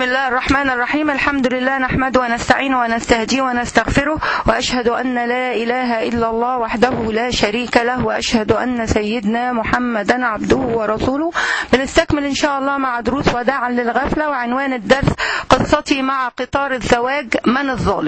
الله الرحمن الرحيم الحمد لله نحمده ونستعينه ونستهديه ونستغفره وأشهد أن لا إله إلا الله وحده لا شريك له وأشهد أن سيدنا محمدا عبده ورسوله بنستكمل إن شاء الله مع دروس وداعا للغفلة وعنوان الدرس قصتي مع قطار الزواج من الظالم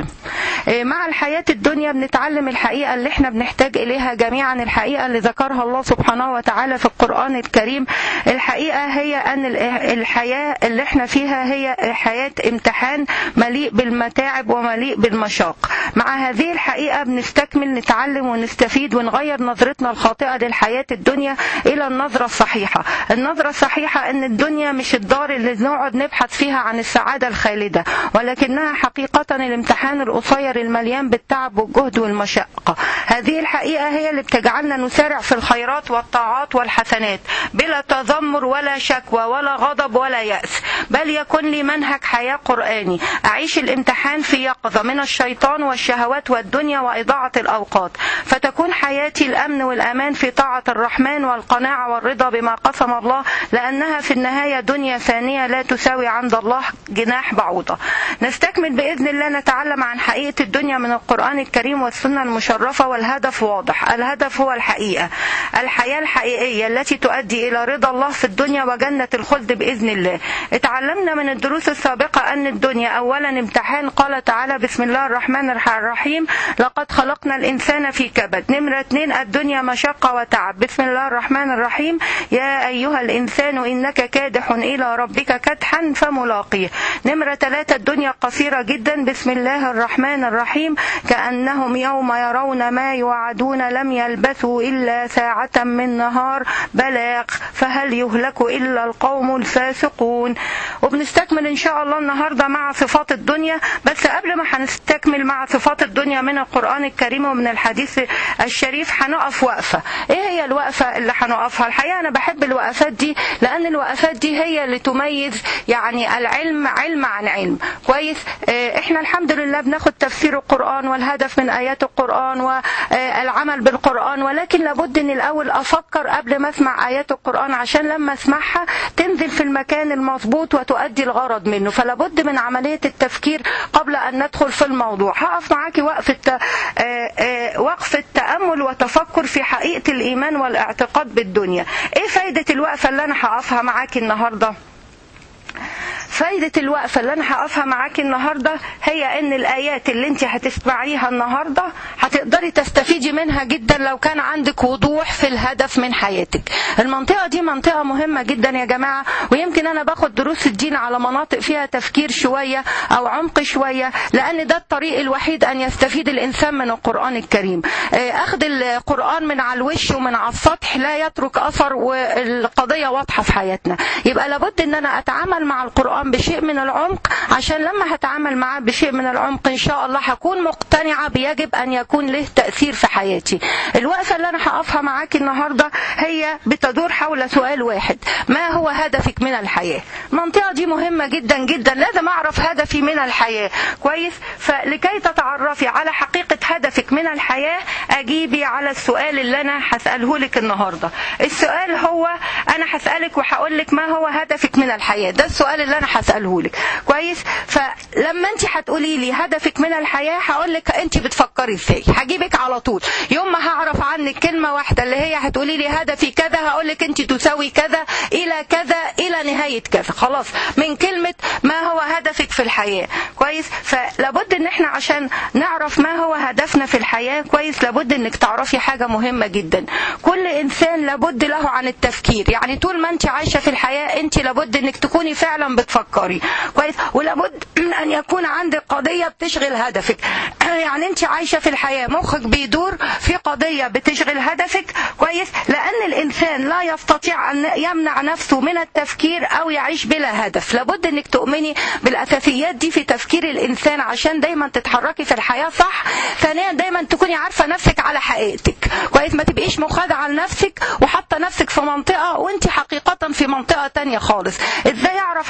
مع الحياة الدنيا بنتعلم الحقيقة اللي احنا بنحتاج إليها جميعا الحقيقة اللي ذكرها الله سبحانه وتعالى في القرآن الكريم الحقيقة هي أن الحياة اللي احنا فيها هي حياة امتحان مليء بالمتاعب ومليء بالمشاق مع هذه الحقيقة بنستكمل نتعلم ونستفيد ونغير نظرتنا الخاطئة للحياة الدنيا إلى النظرة الصحيحة النظرة الصحيحة أن الدنيا مش الدار اللي نقعد نبحث فيها عن السعادة الخالدة ولكنها حقيقة الامتحان القصير المليان بالتعب والجهد والمشقة هذه الحقيقة هي اللي بتجعلنا نسارع في الخيرات والطاعات والحسنات بلا تذمر ولا شكوى ولا غضب ولا يأس بل يكون لي منهج حياة قرآني أعيش الامتحان في يقظة من الشيطان والشهوات والدنيا وإضاعة الأوقات فتكون حياتي الأمن والأمان في طاعة الرحمن والقناعة والرضا بما قسم الله لأنها في النهاية دنيا ثانية لا تساوي عند الله جناح بعوضة نستكمل بإذن الله نتعلم عن حقيقة الدنيا من القرآن الكريم والسنة المشرفة والهدف واضح الهدف هو الحقيقة الحياة الحقيقية التي تؤدي إلى رضا الله في الدنيا وجنة الخلد بإذن الله اتعلمنا من الدروس السابقة أن الدنيا أولا امتحان قال تعالى بسم الله الرحمن الرحيم لقد خلقنا الإنسان في كبد نمرة اثنين الدنيا مشقة وتعب بسم الله الرحمن الرحيم يا أيها الإنسان إنك كادح إلى ربك كدحا فملاقيه نمرة ثلاثة الدنيا قصيرة جدا بسم الله الرحمن الرحيم كأنهم يوم يرون ما يوعدون لم يلبثوا إلا ساعة من نهار بلاغ فهل يهلك إلا القوم الفاسقون وبنستكمل إن شاء الله النهاردة مع صفات الدنيا بس قبل ما هنستكمل مع صفات الدنيا من القرآن الكريم ومن الحديث الشريف هنقف وقفة إيه هي الوقفة اللي هنقفها الحقيقة أنا بحب الوقفات دي لأن الوقفات دي هي اللي تميز يعني العلم علم عن علم كويس احنا الحمد لله بناخد تفسير القرآن والهدف من آيات القرآن والعمل بالقرآن ولكن لابد ان الاول افكر قبل ما اسمع آيات القرآن عشان لما اسمعها تنزل في المكان المظبوط وتؤدي الغرض منه فلابد من عملية التفكير قبل ان ندخل في الموضوع هقف معاكي وقفة وقفة تأمل وتفكر في حقيقة الإيمان والاعتقاد بالدنيا ايه فايدة الوقفة اللي انا هقفها معاكي النهارده فايدة الوقفة اللي أنا هقفها معاكي النهاردة هي إن الآيات اللي أنت هتسمعيها النهاردة هتقدري تستفيدي منها جدا لو كان عندك وضوح في الهدف من حياتك المنطقة دي منطقة مهمة جدا يا جماعة ويمكن أنا باخد دروس الدين على مناطق فيها تفكير شوية أو عمق شوية لأن ده الطريق الوحيد أن يستفيد الإنسان من القرآن الكريم أخذ القرآن من على الوش ومن على السطح لا يترك أثر والقضية واضحة في حياتنا يبقى لابد أن أنا أتعامل مع القرآن بشيء من العمق عشان لما هتعامل معاه بشيء من العمق ان شاء الله هكون مقتنعه بيجب ان يكون له تاثير في حياتي الوقفه اللي انا هقفها معاكي النهارده هي بتدور حول سؤال واحد ما هو هدفك من الحياه المنطقه دي مهمه جدا جدا لازم اعرف هدفي من الحياه كويس فلكي تتعرفي على حقيقه هدفك من الحياه اجيبي على السؤال اللي انا هساله لك النهارده السؤال هو انا هسالك وهقول لك ما هو هدفك من الحياه ده السؤال اللي انا هساله لك كويس فلما انت هتقولي لي هدفك من الحياه هقول لك انت بتفكري ازاي هجيبك على طول يوم ما هعرف عنك كلمه واحده اللي هي هتقولي لي هدفي كذا هقول لك انت تساوي كذا الى كذا الى نهايه كذا خلاص من كلمه ما هو هدفك في الحياه كويس فلابد ان احنا عشان نعرف ما هو هدفنا في الحياه كويس لابد انك تعرفي حاجه مهمه جدا كل انسان لابد له عن التفكير يعني طول ما انت عايشه في الحياه انت لابد انك تكوني فعلا بتفكري كويس ولابد من ان يكون عندك قضيه بتشغل هدفك يعني انت عايشه في الحياه مخك بيدور في قضيه بتشغل هدفك كويس لان الانسان لا يستطيع ان يمنع نفسه من التفكير او يعيش بلا هدف لابد انك تؤمني بالاساسيات دي في تفكير الانسان عشان دايما تتحركي في الحياه صح ثانيا دايما تكوني عارفه نفسك على حقيقتك كويس ما تبقيش مخادعه لنفسك وحاطه نفسك في منطقه وانت حقيقه في منطقه تانية خالص ازاي اعرف حقيقتي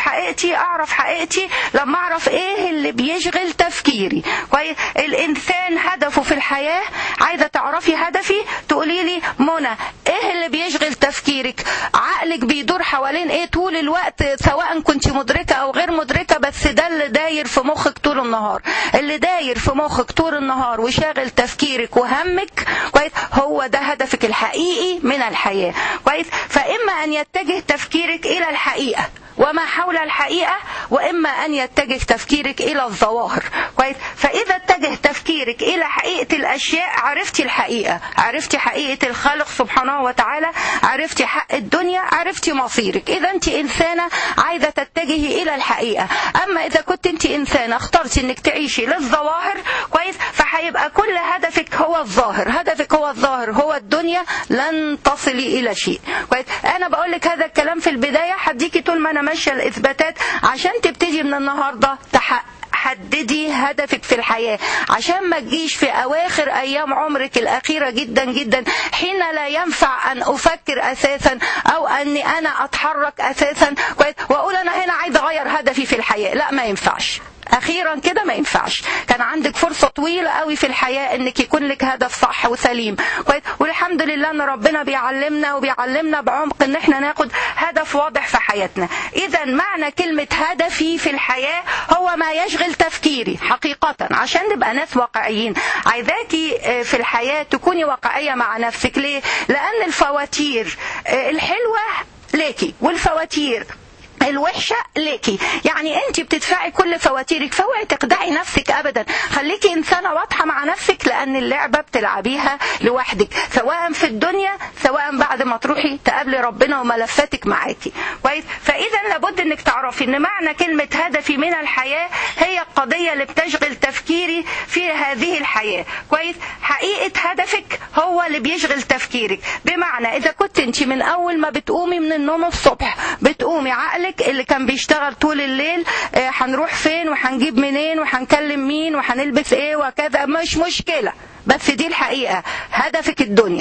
حقيقتي اعرف حقيقتي لما اعرف ايه اللي بيشغل تفكيري كويس الانسان هدفه في الحياه عايزه تعرفي هدفي تقولي لي منى ايه اللي بيشغل تفكيرك عقلك بيدور حوالين ايه طول الوقت سواء كنت مدركه او غير مدركه بس ده اللي داير في مخك طول النهار اللي داير في مخك طول النهار وشاغل تفكيرك وهمك كويس هو ده هدفك الحقيقي من الحياه كويس فاما ان يتجه تفكيرك الى الحقيقه وما حول الحقيقة وإما أن يتجه تفكيرك إلى الظواهر كويس فإذا اتجه تفكيرك إلى حقيقة الأشياء عرفتي الحقيقة عرفتي حقيقة الخالق سبحانه وتعالى عرفتي حق الدنيا عرفتي مصيرك إذا أنت إنسانة عايزة تتجهي إلى الحقيقة أما إذا كنت أنت إنسانة اخترتي أنك تعيشي للظواهر كويس فهيبقى كل هدفك هو الظاهر هدفك هو الظاهر هو الدنيا لن تصلي إلى شيء كويس أنا بقول لك هذا الكلام في البداية هديكي طول ما أنا ماشيه الاثباتات عشان تبتدي من النهارده تحقق حددي هدفك في الحياة عشان ما تجيش في أواخر أيام عمرك الأخيرة جدا جدا حين لا ينفع أن أفكر أساسا أو أني أنا أتحرك أساسا وأقول أنا هنا عايز أغير هدفي في الحياة لا ما ينفعش اخيرا كده ما ينفعش كان عندك فرصه طويله قوي في الحياه انك يكون لك هدف صح وسليم كويس والحمد لله ان ربنا بيعلمنا وبيعلمنا بعمق ان احنا ناخد هدف واضح في حياتنا اذا معنى كلمه هدفي في الحياه هو ما يشغل تفكيري حقيقه عشان نبقى ناس واقعيين عايزاكي في الحياه تكوني واقعيه مع نفسك ليه لان الفواتير الحلوه ليكي والفواتير الوحشة ليكي يعني انت بتدفعي كل فواتيرك فاوعي تخدعي نفسك ابدا خليكي انسانة واضحة مع نفسك لان اللعبة بتلعبيها لوحدك سواء في الدنيا سواء بعد ما تروحي تقابلي ربنا وملفاتك معاكي كويس فاذا لابد انك تعرفي ان معنى كلمة هدفي من الحياة هي القضية اللي بتشغل تفكيري في هذه الحياة كويس حقيقة هدفك هو اللي بيشغل تفكيرك بمعنى اذا كنت انت من اول ما بتقومي من النوم الصبح بتقومي عقلك اللي كان بيشتغل طول الليل هنروح فين وهنجيب منين وهنكلم مين وهنلبس ايه وكذا مش مشكلة بس دي الحقيقة هدفك الدنيا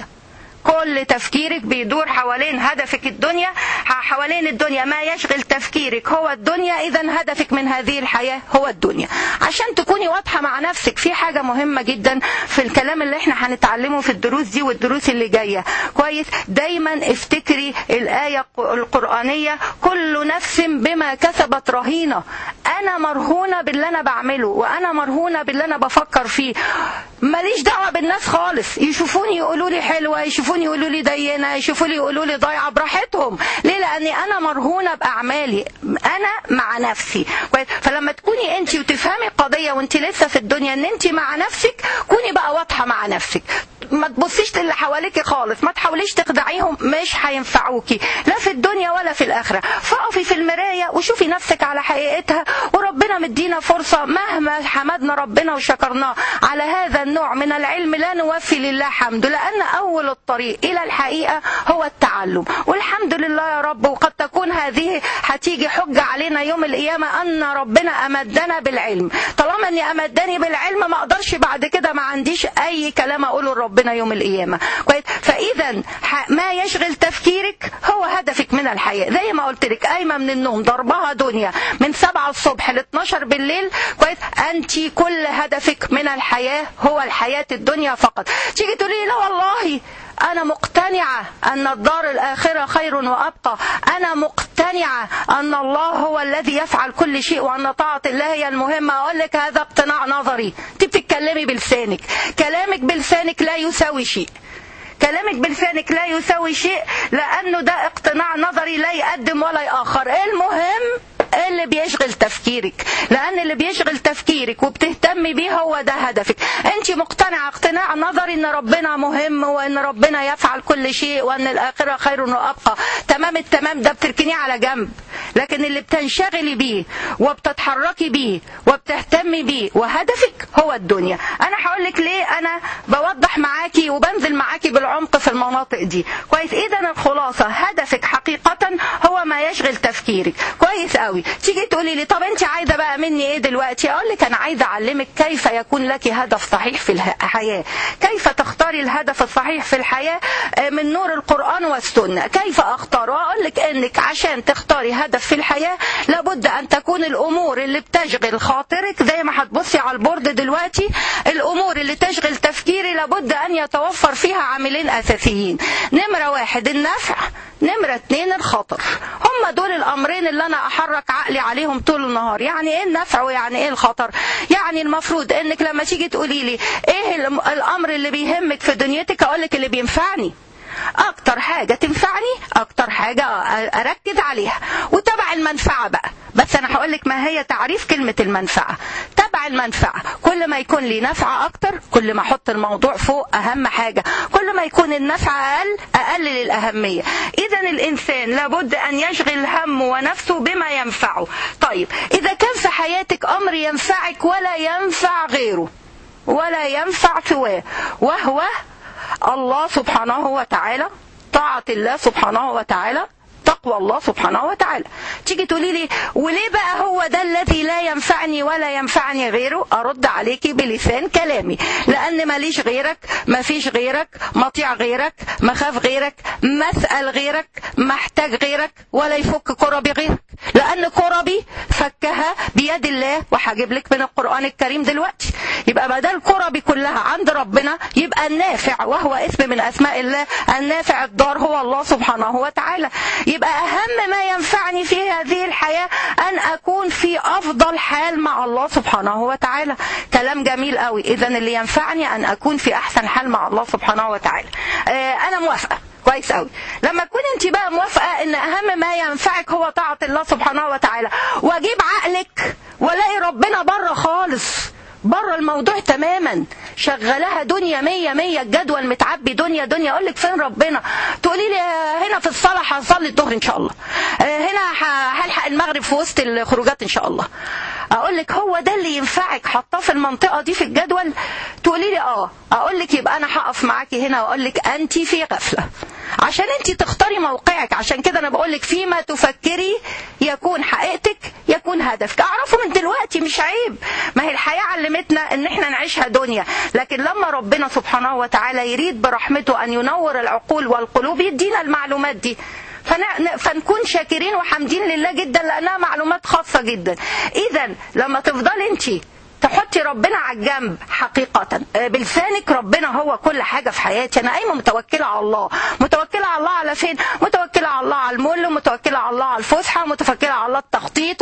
كل تفكيرك بيدور حوالين هدفك الدنيا حوالين الدنيا ما يشغل تفكيرك هو الدنيا اذا هدفك من هذه الحياة هو الدنيا عشان تكوني واضحة مع نفسك في حاجة مهمة جدا في الكلام اللي احنا هنتعلمه في الدروس دي والدروس اللي جاية كويس دايما افتكري الآية القرآنية كل نفس بما كسبت رهينة انا مرهونة باللي انا بعمله وانا مرهونة باللي انا بفكر فيه ماليش دعوة بالناس خالص يشوفوني يقولوا لي حلوة يشوفوني يقولوا لي دينة يشوفوا لي يقولوا لي ضايعة براحتهم ليه لاني انا مرهونة باعمالي انا مع نفسي فلما تكوني انت وتفهمي القضية وانت لسه في الدنيا ان انت مع نفسك كوني بقى واضحة مع نفسك ما تبصيش للي حواليكي خالص ما تحاوليش تخدعيهم مش هينفعوكي لا في الدنيا ولا في الاخره فاقفي في المرايه وشوفي نفسك على حقيقتها وربنا مدينا فرصه مهما حمدنا ربنا وشكرناه على هذا النوع من العلم لا نوفي لله حمده لان اول الطريق الى الحقيقه هو التعلم والحمد لله يا رب وقد تكون هذه هتيجي حجه علينا يوم القيامه ان ربنا امدنا بالعلم طالما اني امدني بالعلم ما اقدرش بعد كده ما عنديش اي كلام اقوله لربنا ربنا يوم القيامة كويس فإذا ما يشغل تفكيرك هو هدفك من الحياة زي ما قلت لك قايمة من النوم ضربها دنيا من 7 الصبح ل 12 بالليل كويس أنت كل هدفك من الحياة هو الحياة الدنيا فقط تيجي تقولي لا والله أنا مقتنعة أن الدار الآخرة خير وأبقى أنا مقتنعة أن الله هو الذي يفعل كل شيء وأن طاعة الله هي المهمة أقول لك هذا اقتناع نظري أنت بتتكلمي بلسانك كلامك بلسانك لا يساوي شيء كلامك بلسانك لا يساوي شيء لأنه ده اقتناع نظري لا يقدم ولا يأخر المهم اللي بيشغل تفكيرك لان اللي بيشغل تفكيرك وبتهتمي بيه هو ده هدفك انت مقتنعه اقتناع نظري ان ربنا مهم وان ربنا يفعل كل شيء وان الاخره خير وابقى تمام التمام ده بتركنيه على جنب لكن اللي بتنشغلي بيه وبتتحركي بيه وبتهتمي بيه وهدفك هو الدنيا انا هقول لك ليه انا بوضح معاكي وبنزل معاكي بالعمق في المناطق دي كويس اذا الخلاصه هدفك حقيقه هو ما يشغل تفكيرك كويس قوي تيجي تقولي لي طب انت عايزه بقى مني ايه دلوقتي اقول لك انا عايزه اعلمك كيف يكون لك هدف صحيح في الحياه كيف تختاري الهدف الصحيح في الحياه من نور القران والسنه كيف اختار واقول لك انك عشان تختاري هدف في الحياه لابد ان تكون الامور اللي بتشغل خاطرك زي ما هتبصي على البورد دلوقتي الامور اللي تشغل تفكيري لابد ان يتوفر فيها عاملين اساسيين نمره واحد النفع نمرة اتنين الخطر هم دول الأمرين اللي أنا أحرك عقلي عليهم طول النهار يعني إيه النفع ويعني إيه الخطر يعني المفروض إنك لما تيجي تقولي لي إيه الأمر اللي بيهمك في دنيتك أقولك اللي بينفعني اكتر حاجة تنفعني اكتر حاجة اركز عليها وتبع المنفعة بقى بس انا هقول لك ما هي تعريف كلمة المنفعة تبع المنفعة كل ما يكون لي نفع اكتر كل ما احط الموضوع فوق اهم حاجة كل ما يكون النفع اقل اقلل الاهمية اذا الانسان لابد ان يشغل همه ونفسه بما ينفعه طيب اذا كان في حياتك امر ينفعك ولا ينفع غيره ولا ينفع سواه وهو الله سبحانه وتعالى طاعة الله سبحانه وتعالى تقوى الله سبحانه وتعالى تيجي تقولي لي وليه بقى هو ده الذي لا ينفعني ولا ينفعني غيره ارد عليكي بلسان كلامي لان ماليش غيرك ما فيش غيرك مطيع غيرك مخاف غيرك مسأل غيرك محتاج غيرك ولا يفك كربي غيرك لان كربي فكها بيد الله وهجيب لك من القران الكريم دلوقتي يبقى بدل كربي كلها عند ربنا يبقى النافع وهو اسم من اسماء الله النافع الضار هو الله سبحانه وتعالى يبقى أهم ما ينفعني في هذه الحياة أن أكون في أفضل حال مع الله سبحانه وتعالى كلام جميل قوي إذا اللي ينفعني أن أكون في أحسن حال مع الله سبحانه وتعالى آه أنا موافقة كويس قوي لما تكون انت بقى موافقه ان اهم ما ينفعك هو طاعه الله سبحانه وتعالى واجيب عقلك والاقي ربنا بره خالص بره الموضوع تماما شغلها دنيا مية مية الجدول متعبي دنيا دنيا اقول لك فين ربنا تقولي لي هنا في الصلاه هصلي الظهر ان شاء الله هنا هلحق المغرب في وسط الخروجات ان شاء الله اقول لك هو ده اللي ينفعك حطاه في المنطقه دي في الجدول تقولي لي اه اقول لك يبقى انا هقف معاكي هنا واقول لك انت في غفله عشان انت تختاري موقعك عشان كده انا بقول لك فيما تفكري يكون حقيقتك يكون هدفك اعرفه من دلوقتي مش عيب ما هي الحياه علمتنا ان احنا نعيشها دنيا لكن لما ربنا سبحانه وتعالى يريد برحمته ان ينور العقول والقلوب يدينا المعلومات دي فنكون شاكرين وحامدين لله جدا لانها معلومات خاصه جدا اذا لما تفضلي انت تحطي ربنا على الجنب حقيقة بلسانك ربنا هو كل حاجة في حياتي أنا قايمة متوكلة على الله متوكلة على الله على فين متوكلة على الله على المول متوكلة على الله على الفسحة متوكلة على الله التخطيط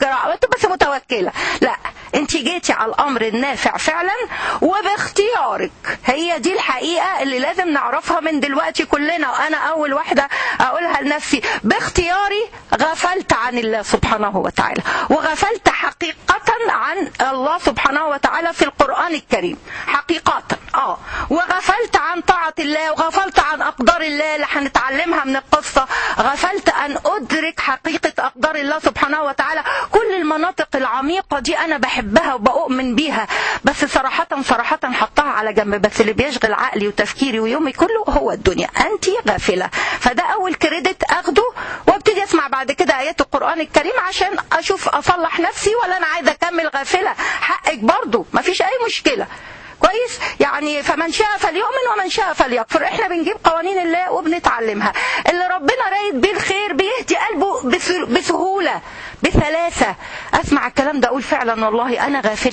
بس متوكلة لا انت جيتي على الأمر النافع فعلا وباختيارك هي دي الحقيقة اللي لازم نعرفها من دلوقتي كلنا وأنا أول واحدة أقولها لنفسي باختياري غفلت عن الله سبحانه وتعالى وغفلت حقيقة عن الله سبحانه وتعالى في القرآن الكريم حقيقة اه وغفلت عن طاعة الله وغفلت عن أقدار الله اللي هنتعلمها من القصة غفلت أن أدرك حقيقة أقدار الله سبحانه وتعالى كل المناطق العميقة دي أنا بحبها وبؤمن بيها بس صراحة صراحة حطها على جنب بس اللي بيشغل عقلي وتفكيري ويومي كله هو الدنيا أنت غافلة فده أول كريدت أخده وابتدي أسمع بعد كده آيات القرآن الكريم عشان أشوف أصلح نفسي ولا أنا عايزة أكمل غافلة حقك برضو مفيش أي مشكلة كويس يعني فمن شاء فليؤمن ومن شاء فليكفر احنا بنجيب قوانين الله وبنتعلمها اللي ربنا رايد بيه الخير بيهدي قلبه بسهوله بسلاسه اسمع الكلام ده اقول فعلا والله انا غافل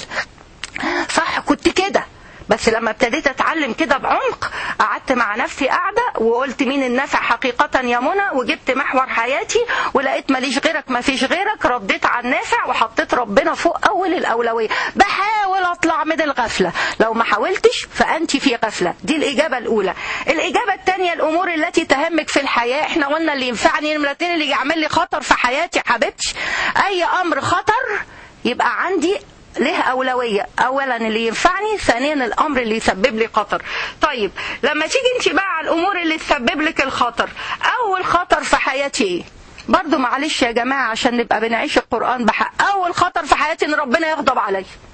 صح كنت كده بس لما ابتديت اتعلم كده بعمق قعدت مع نفسي قاعده وقلت مين النافع حقيقه يا منى وجبت محور حياتي ولقيت ماليش غيرك ما فيش غيرك رديت على النافع وحطيت ربنا فوق اول الاولويه بحاول اطلع من الغفله لو ما حاولتش فانت في غفله دي الاجابه الاولى الاجابه الثانيه الامور التي تهمك في الحياه احنا قلنا اللي ينفعني نمرتين اللي يعمل لي خطر في حياتي حبيبتي اي امر خطر يبقى عندي له أولوية أولا اللي ينفعني ثانيا الأمر اللي يسبب لي خطر طيب لما تيجي انت بقى على الأمور اللي تسبب لك الخطر أول خطر في حياتي إيه برضو معلش يا جماعة عشان نبقى بنعيش القرآن بحق أول خطر في حياتي إن ربنا يغضب علي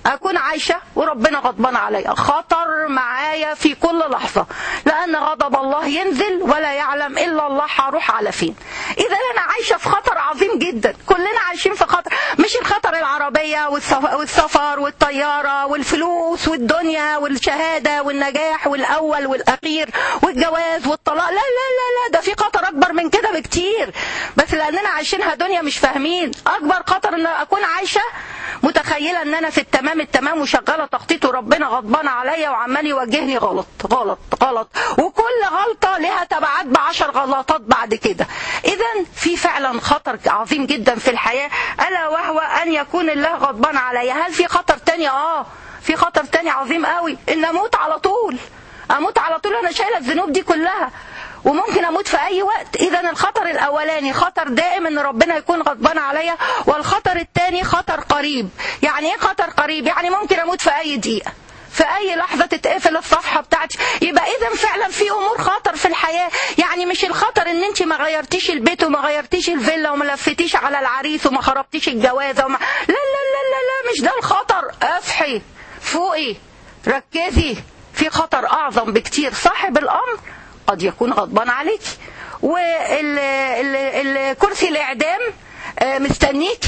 اكون عايشه وربنا غضبان عليا خطر معايا في كل لحظه لان غضب الله ينزل ولا يعلم الا الله هروح على فين اذا انا عايشه في خطر عظيم جدا كلنا عايشين في خطر مش الخطر العربيه والسف- والسفر والطياره والفلوس والدنيا والشهاده والنجاح والاول والاخير والجواز والطلاق لا لا لا لا ده في خطر اكبر من كده بكتير بس لاننا عايشينها دنيا مش فاهمين اكبر خطر ان اكون عايشه متخيله ان انا في التمام التمام وشغاله تخطيط وربنا غضبان عليا وعمال يوجهني غلط غلط غلط وكل غلطه لها تبعات بعشر غلطات بعد كده اذا في فعلا خطر عظيم جدا في الحياه الا وهو ان يكون الله غضبان عليا هل في خطر تاني اه في خطر تاني عظيم قوي ان اموت على طول اموت على طول انا شايله الذنوب دي كلها وممكن اموت في اي وقت اذا الخطر الاولاني خطر دائم ان ربنا يكون غضبان عليا والخطر الثاني خطر قريب يعني ايه خطر قريب يعني ممكن اموت في اي دقيقه في اي لحظه تتقفل الصفحه بتاعتي يبقى اذا فعلا في امور خطر في الحياه يعني مش الخطر ان انت ما غيرتيش البيت وما غيرتيش الفيلا وما لفتيش على العريس وما خربتيش الجوازه وما لا لا لا لا لا مش ده الخطر اصحي فوقي ركزي في خطر اعظم بكتير صاحب الامر قد يكون غضبان عليك والكرسي الاعدام آه، مستنيكي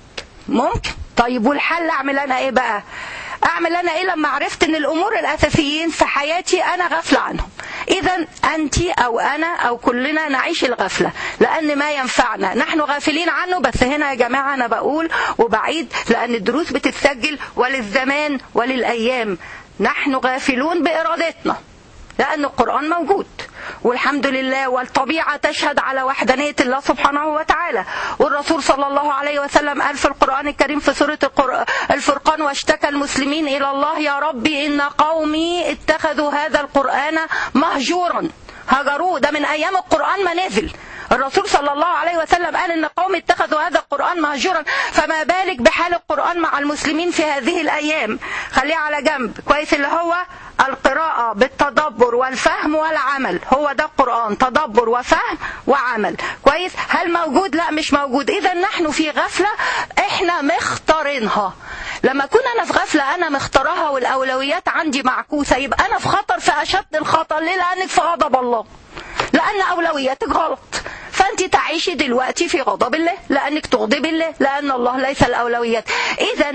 ممكن طيب والحل اعمل انا ايه بقى اعمل انا ايه لما عرفت ان الامور الاساسيين في حياتي انا غافله عنهم اذا انت او انا او كلنا نعيش الغفله لان ما ينفعنا نحن غافلين عنه بس هنا يا جماعه انا بقول وبعيد لان الدروس بتتسجل وللزمان وللايام نحن غافلون بارادتنا لأن القرآن موجود والحمد لله والطبيعة تشهد على وحدانية الله سبحانه وتعالى والرسول صلى الله عليه وسلم قال في القرآن الكريم في سورة القر- الفرقان واشتكى المسلمين إلى الله يا ربي إن قومي اتخذوا هذا القرآن مهجورا هجروه ده من أيام القرآن ما نزل الرسول صلى الله عليه وسلم قال ان قوم اتخذوا هذا القران مهجورا فما بالك بحال القران مع المسلمين في هذه الايام خليه على جنب كويس اللي هو القراءة بالتدبر والفهم والعمل هو ده القرآن تدبر وفهم وعمل كويس هل موجود لا مش موجود إذا نحن في غفلة إحنا مختارينها لما كنا أنا في غفلة أنا مختارها والأولويات عندي معكوسة يبقى أنا في خطر في أشد الخطر ليه لأنك في غضب الله لأن أولوياتك غلط فأنت تعيشي دلوقتي في غضب الله لأنك تغضب الله لأن الله ليس الأولويات إذا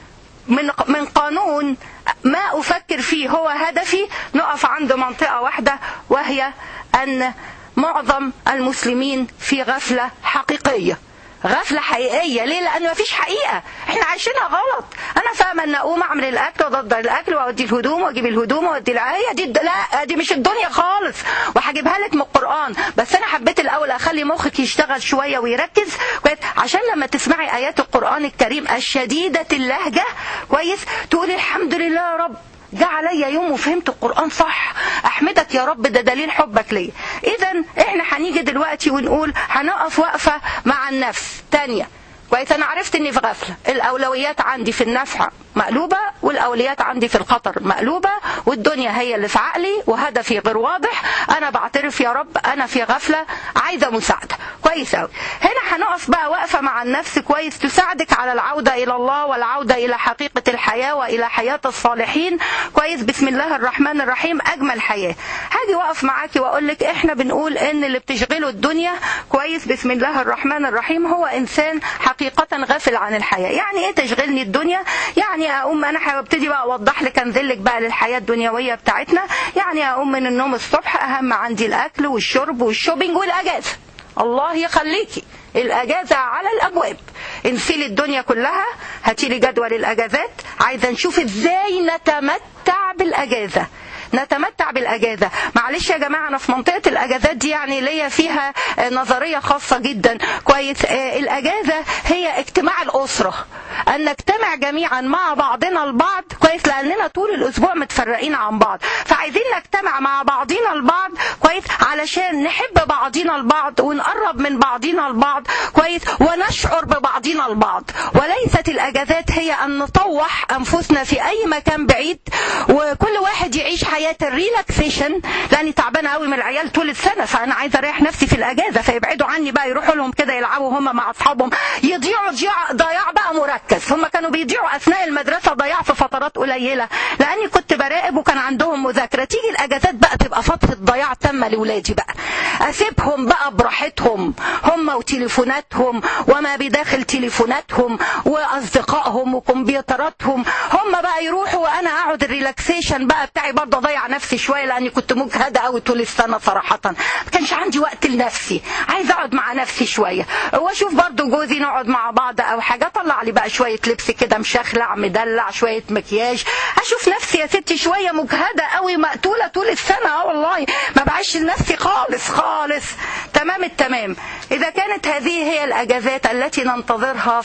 من من قانون ما افكر فيه هو هدفي نقف عند منطقه واحده وهي ان معظم المسلمين في غفله حقيقيه غفله حقيقيه ليه لان مفيش حقيقه احنا عايشينها غلط انا فاهمه ان اقوم اعمل الاكل واضدر الاكل واودي الهدوم واجيب الهدوم واودي العايه دي الد- لا دي مش الدنيا خالص وهجيبها لك من القران بس انا حبيت الاول اخلي مخك يشتغل شويه ويركز كويس عشان لما تسمعي ايات القران الكريم الشديده اللهجه كويس تقولي الحمد لله يا رب جه عليا يوم وفهمت القرآن صح أحمدك يا رب ده دليل حبك ليا إذا إحنا هنيجي دلوقتي ونقول هنقف وقفة مع النفس تانية كويس أنا عرفت إني في غفلة الأولويات عندي في النفع مقلوبة والأولويات عندي في الخطر مقلوبة والدنيا هي اللي في عقلي وهدفي غير واضح أنا بعترف يا رب أنا في غفلة عايزة مساعدة كويس أوي هنا هنقف بقى وقفة مع النفس كويس تساعدك على العودة إلى الله والعودة إلى حقيقة الحياة وإلى حياة الصالحين كويس بسم الله الرحمن الرحيم أجمل حياة هاجي وقف معاكي وأقول لك إحنا بنقول إن اللي بتشغله الدنيا كويس بسم الله الرحمن الرحيم هو إنسان حقيقة غافل عن الحياة يعني إيه تشغلني الدنيا يعني أقوم أنا هبتدي بقى أوضح لك أنزل لك بقى للحياة الدنيوية بتاعتنا يعني أقوم من النوم الصبح أهم عندي الأكل والشرب والشوبينج والأجازة الله يخليكي الأجازة على الأبواب انسلي الدنيا كلها هاتي لي جدول الأجازات عايزة نشوف إزاي نتمتع بالأجازة نتمتع بالاجازه معلش يا جماعه انا في منطقه الاجازات دي يعني ليا فيها آه، نظريه خاصه جدا كويس آه، الاجازه هي اجتماع الاسره ان نجتمع جميعا مع بعضنا البعض كويس لاننا طول الاسبوع متفرقين عن بعض فعايزين نجتمع مع بعضنا البعض كويس علشان نحب بعضنا البعض ونقرب من بعضنا البعض كويس ونشعر ببعضنا البعض وليست الاجازات هي ان نطوح انفسنا في اي مكان بعيد وكل واحد يعيش حياته حياه الريلاكسيشن لاني تعبانه قوي من العيال طول السنه فانا عايزه اريح نفسي في الاجازه فيبعدوا عني بقى يروحوا لهم كده يلعبوا هم مع اصحابهم يضيعوا ضياع ضياع بقى مركز هم كانوا بيضيعوا اثناء المدرسه ضياع في فترات قليله لاني كنت براقب وكان عندهم مذاكره تيجي الاجازات بقى تبقى فتره ضياع تامه لاولادي بقى اسيبهم بقى براحتهم هم وتليفوناتهم وما بداخل تليفوناتهم واصدقائهم وكمبيوتراتهم هم بقى يروحوا وانا اقعد الريلاكسيشن بقى بتاعي برضه اضيع نفسي شويه لاني كنت مجهده قوي طول السنه صراحه ما كانش عندي وقت لنفسي عايزه اقعد مع نفسي شويه واشوف برضه جوزي نقعد مع بعض او حاجه اطلع لي بقى شويه لبس كده مشخلع مدلع شويه مكياج اشوف نفسي يا ستي شويه مجهده قوي مقتوله طول السنه اه والله ما بعيش لنفسي خالص خالص تمام التمام اذا كانت هذه هي الاجازات التي ننتظرها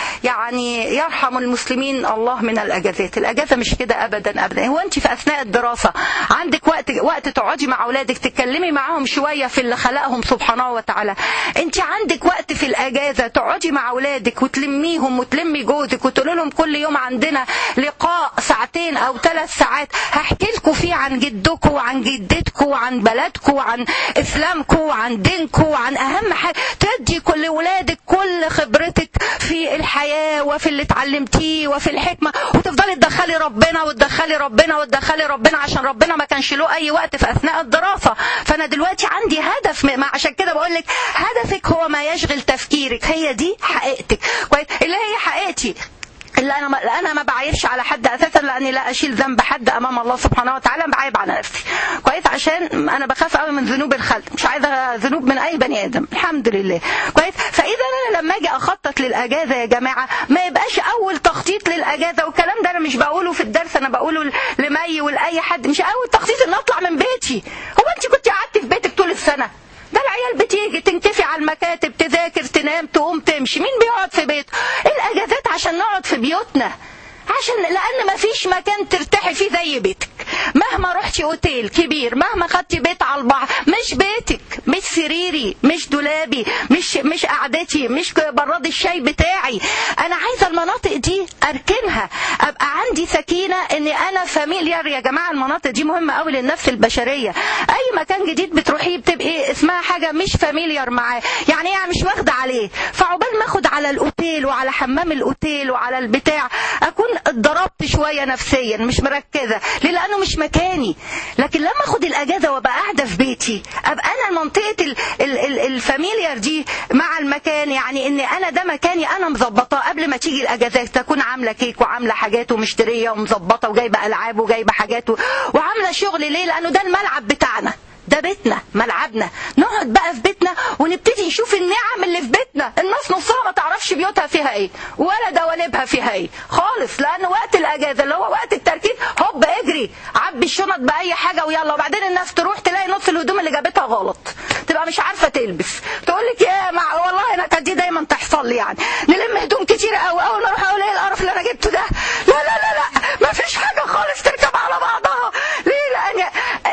فيعني يرحم المسلمين الله من الاجازات الاجازه مش كده ابدا ابدا هو انت في اثناء الدراسه عندك وقت وقت تقعدي مع اولادك تتكلمي معاهم شويه في اللي خلقهم سبحانه وتعالى انت عندك وقت في الاجازه تقعدي مع اولادك وتلميهم وتلمي جوزك وتقولي لهم كل يوم عندنا لقاء ساعتين او ثلاث ساعات هحكي لكم فيه عن جدكم وعن جدتكم وعن بلدكم وعن اسلامكم وعن دينكم وعن اهم حاجه تدي كل ولادك كل خبرتك في الحياه وفي اللي اتعلمتيه وفي الحكمه وتفضلي تدخلي ربنا وتدخلي ربنا وتدخلي ربنا عشان ربنا ما كانش له اي وقت في اثناء الدراسه فانا دلوقتي عندي هدف ما عشان كده بقول لك هدفك هو ما يشغل تفكيرك هي دي حقيقتك كويس اللي هي حقيقتي اللي انا ما انا ما بعايرش على حد اساسا لاني لا اشيل ذنب حد امام الله سبحانه وتعالى بعيب على نفسي كويس عشان انا بخاف قوي من ذنوب الخلق مش عايزه ذنوب من اي بني ادم الحمد لله كويس فاذا انا لما اجي اخطط للاجازه يا جماعه ما يبقاش اول تخطيط للاجازه والكلام ده انا مش بقوله في الدرس انا بقوله لمي ولاي حد مش اول تخطيط ان اطلع من بيتي هو انت كنت قعدت في بيتك طول السنه ده العيال بتيجي تنتفي على المكاتب تذاكر تنام تقوم تمشي مين بيقعد في بيته الاجازات عشان نقعد في بيوتنا عشان لان ما فيش مكان ترتاحي فيه زي بيتك مهما رحتي اوتيل كبير مهما خدتي بيت على البحر مش بيتك مش سريري مش دولابي مش مش قعدتي مش براد الشاي بتاعي انا عايزه المناطق دي اركنها ابقى عندي سكينه ان انا فاميليار يا جماعه المناطق دي مهمه قوي للنفس البشريه اي مكان جديد بتروحيه بتبقي اسمها حاجه مش فاميليار معاه يعني يعني مش واخده عليه فعقبال ما اخد على الاوتيل وعلى حمام الاوتيل وعلى البتاع اكون اتضربت شويه نفسيا مش مركزه ليه لانه مش مكاني لكن لما اخد الاجازه وابقى قاعده في بيتي ابقى انا منطقه ال ال ال الفاميليار دي مع المكان يعني ان انا ده مكاني انا مظبطاه قبل ما تيجي الاجازات تكون عامله كيك وعامله حاجات ومشتريه ومظبطه وجايبه العاب وجايبه حاجات وعامله شغل ليه لانه ده الملعب بتاعنا ده بيتنا ملعبنا نقعد بقى في بيتنا ونبتدي نشوف النعم اللي في بيتنا الناس نصها ما تعرفش بيوتها فيها ايه ولا دواليبها فيها ايه خالص لان وقت الاجازه اللي هو وقت التركيز هوب اجري عبي الشنط باي حاجه ويلا وبعدين الناس تروح تلاقي نص الهدوم اللي جابتها غلط تبقى مش عارفه تلبس تقول لك يا مع والله انا كانت دي دايما تحصل لي يعني نلم هدوم كتير قوي اول ما اروح اقول ايه القرف اللي انا جبته ده لا لا لا لا ما فيش حاجه خالص تركب على بعضها ليه لان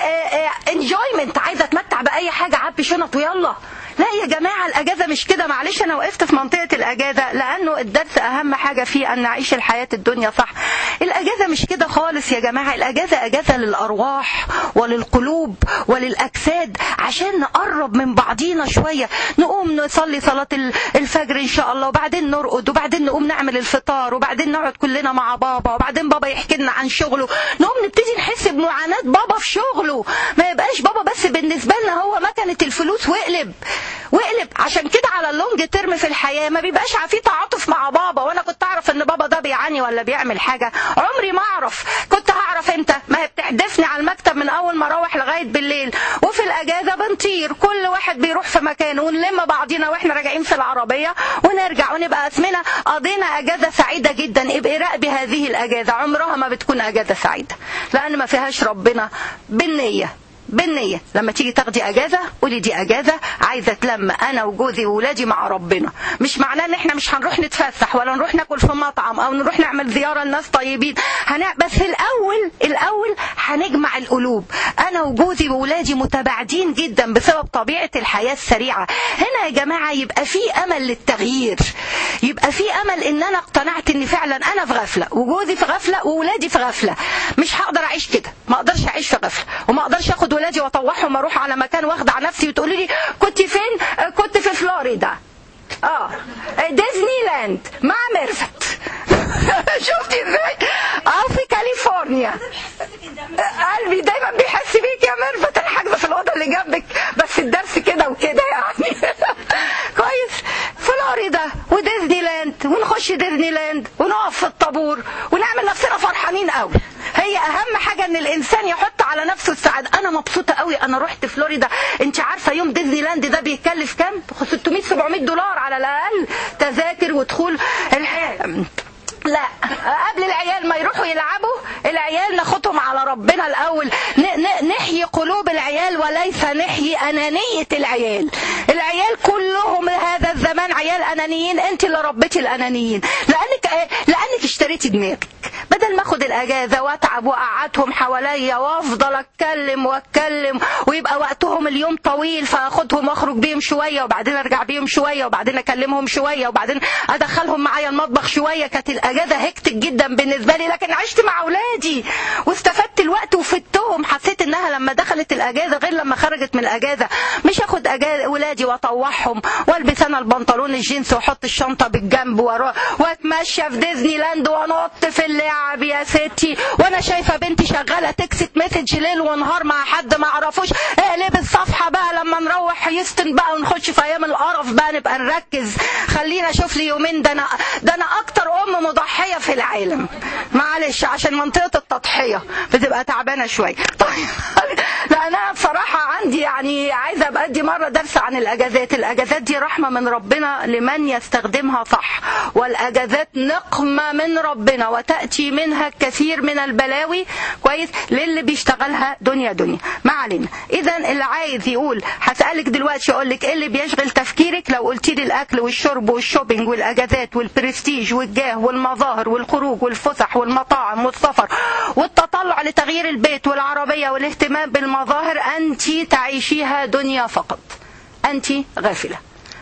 انجويمنت عايزه اتمتع باي حاجه عبي شنط ويلا لا يا جماعة الأجازة مش كده معلش أنا وقفت في منطقة الأجازة لأنه الدرس أهم حاجة فيه أن نعيش الحياة الدنيا صح الأجازة مش كده خالص يا جماعة الأجازة أجازة للأرواح وللقلوب وللأجساد عشان نقرب من بعضينا شوية نقوم نصلي صلاة الفجر إن شاء الله وبعدين نرقد وبعدين نقوم نعمل الفطار وبعدين نقعد كلنا مع بابا وبعدين بابا يحكي لنا عن شغله نقوم نبتدي نحس بمعاناة بابا في شغله ما يبقاش بابا بس بالنسبة لنا هو مكنة الفلوس واقلب واقلب عشان كده على اللونج ترم في الحياه ما بيبقاش في تعاطف مع بابا وانا كنت اعرف ان بابا ده بيعاني ولا بيعمل حاجه عمري ما اعرف كنت هعرف امتى ما هي بتحدفني على المكتب من اول ما اروح لغايه بالليل وفي الاجازه بنطير كل واحد بيروح في مكانه ونلم بعضينا واحنا راجعين في العربيه ونرجع ونبقى اسمنا قضينا اجازه سعيده جدا ابقي راقبي هذه الاجازه عمرها ما بتكون اجازه سعيده لان ما فيهاش ربنا بالنيه بالنية لما تيجي تاخدي اجازة قولي دي اجازة عايزة اتلم انا وجوزي وولادي مع ربنا مش معناه ان احنا مش هنروح نتفسح ولا نروح ناكل في مطعم او نروح نعمل زيارة لناس طيبين هنع... بس الاول الاول هنجمع القلوب انا وجوزي وولادي متباعدين جدا بسبب طبيعة الحياة السريعة هنا يا جماعة يبقى في امل للتغيير يبقى في امل ان انا اقتنعت ان فعلا انا في غفلة وجوزي في غفلة وولادي في غفلة مش هقدر اعيش كده ما اقدرش اعيش في غفلة وما اقدرش اخد ولادي واطوعهم اروح على مكان واخدع نفسي وتقولي لي كنت فين آه، كنت في فلوريدا اه ديزني لاند مع ميرفت شفتي ازاي اه في كاليفورنيا قلبي دايما بيحس بيك يا ميرفت انا حاجزه في الاوضه اللي جنبك بس الدرس كده وكده يعني كويس فلوريدا وديزني لاند ونخش ديزني لاند ونقف في الطابور ونعمل نفسنا فرحانين قوي هي اهم حاجه ان الانسان يحط على نفسه السعاده انا مبسوطه قوي انا رحت فلوريدا انت عارفه يوم ديزني لاند ده بيكلف كام 600 700 دولار على الاقل تذاكر ودخول الح... لا قبل العيال ما يروحوا يلعبوا العيال ناخدهم على ربنا الاول ن- ن- نحيي قلوب العيال وليس نحيي انانيه العيال العيال كلهم هذا الزمان عيال انانيين انت اللي ربيتي الانانيين لانك لانك اشتريتي دماغك بدل ما اخد الاجازه واتعب واقعدهم حواليا وافضل اتكلم واتكلم ويبقى وقتهم اليوم طويل فاخدهم واخرج بيهم شويه وبعدين ارجع بيهم شويه وبعدين اكلمهم شويه وبعدين ادخلهم معايا المطبخ شويه كانت الاجازه هكتك جدا بالنسبه لي لكن عشت مع اولادي واستفدت الوقت وفدتهم حسيت انها لما دخلت الاجازه غير لما خرجت من الاجازه مش اخد اجازه ولادي واطوعهم والبس انا البنطلون الجينز واحط الشنطه بالجنب واروح واتمشى في ديزني لاند وانط في اللعب يا ستي وانا شايفه بنتي شغاله تكست مسج ليل ونهار مع حد ما اعرفوش اقلب الصفحه بقى لما نروح هيوستن بقى ونخش في ايام القرف بقى نبقى نركز خلينا اشوف لي يومين ده انا ده انا اكتر ام مضحيه في العالم معلش عشان منطقه التضحيه بتبقى تعبانه شويه طيب لا انا بصراحه عندي يعني عايزه ابقى ادي مره درس عن الاجازات الاجازات دي رحمه من ربنا لمن يستخدمها صح والاجازات نقمه من ربنا وتاتي منها الكثير من البلاوي كويس للي بيشتغلها دنيا دنيا ما علينا اذا اللي عايز يقول هسالك دلوقتي اقول لك ايه اللي بيشغل تفكيرك لو قلتي لي الاكل والشرب والشوبينج والاجازات والبرستيج والجاه والمظاهر والخروج والفسح والمطاعم والسفر والتطلع لتغيير البيت والعربيه والاهتمام بالمظاهر انت تعيشيها دنيا فقط انت غافله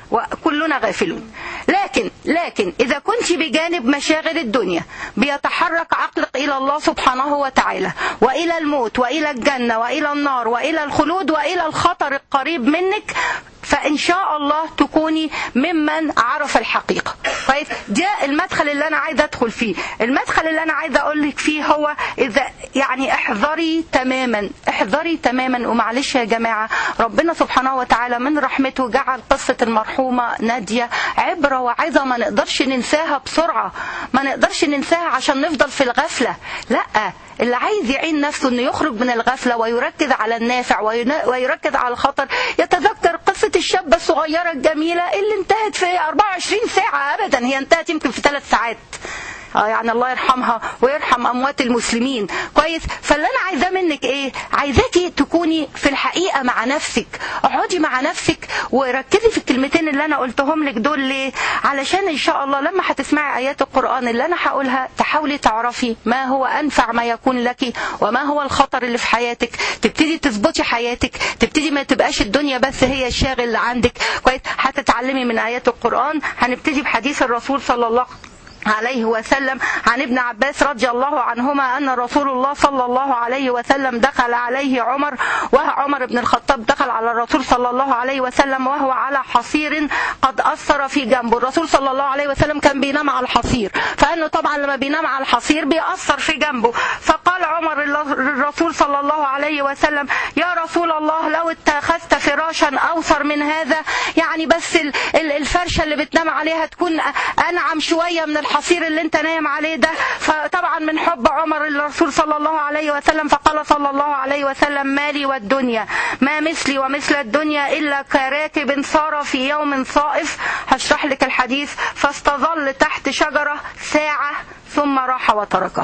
وكلنا غافلون لكن لكن إذا كنت بجانب مشاغل الدنيا بيتحرك عقلك إلى الله سبحانه وتعالى وإلى الموت وإلى الجنة وإلى النار وإلى الخلود وإلى الخطر القريب منك فإن شاء الله تكوني ممن عرف الحقيقة كويس ده المدخل اللي أنا عايزة أدخل فيه المدخل اللي أنا عايزة أقول لك فيه هو إذا يعني احذري تماما احذري تماما ومعلش يا جماعة ربنا سبحانه وتعالى من رحمته جعل قصة المرحومة نادية عبرة وعظة ما نقدرش ننساها بسرعة ما نقدرش ننساها عشان نفضل في الغفلة لا اللي عايز يعين نفسه انه يخرج من الغفلة ويركز على النافع ويركز على الخطر يتذكر قصة الشابة الصغيرة الجميلة اللي انتهت في 24 ساعة ابدا هي انتهت يمكن في ثلاث ساعات اه يعني الله يرحمها ويرحم اموات المسلمين كويس فاللي انا عايزاه منك ايه عايزاكي تكوني في الحقيقه مع نفسك اقعدي مع نفسك وركزي في الكلمتين اللي انا قلتهم لك دول ليه علشان ان شاء الله لما هتسمعي ايات القران اللي انا هقولها تحاولي تعرفي ما هو انفع ما يكون لك وما هو الخطر اللي في حياتك تبتدي تظبطي حياتك تبتدي ما تبقاش الدنيا بس هي الشاغل اللي عندك كويس هتتعلمي من ايات القران هنبتدي بحديث الرسول صلى الله عليه وسلم عن ابن عباس رضي الله عنهما أن رسول الله صلى الله عليه وسلم دخل عليه عمر وعمر بن الخطاب دخل على الرسول صلى الله عليه وسلم وهو على حصير قد أثر في جنبه الرسول صلى الله عليه وسلم كان بينام على الحصير فأنه طبعا لما بينام على الحصير بيأثر في جنبه فقال عمر الرسول صلى الله عليه وسلم يا رسول الله لو اتخذت فراشا أوثر من هذا يعني بس الفرشة اللي بتنام عليها تكون أنعم شوية من الحصير الحصير اللي انت نايم عليه ده فطبعا من حب عمر الرسول صلى الله عليه وسلم فقال صلى الله عليه وسلم مالي والدنيا ما مثلي ومثل الدنيا إلا كراكب صار في يوم صائف هشرح لك الحديث فاستظل تحت شجرة ساعة ثم راح وتركه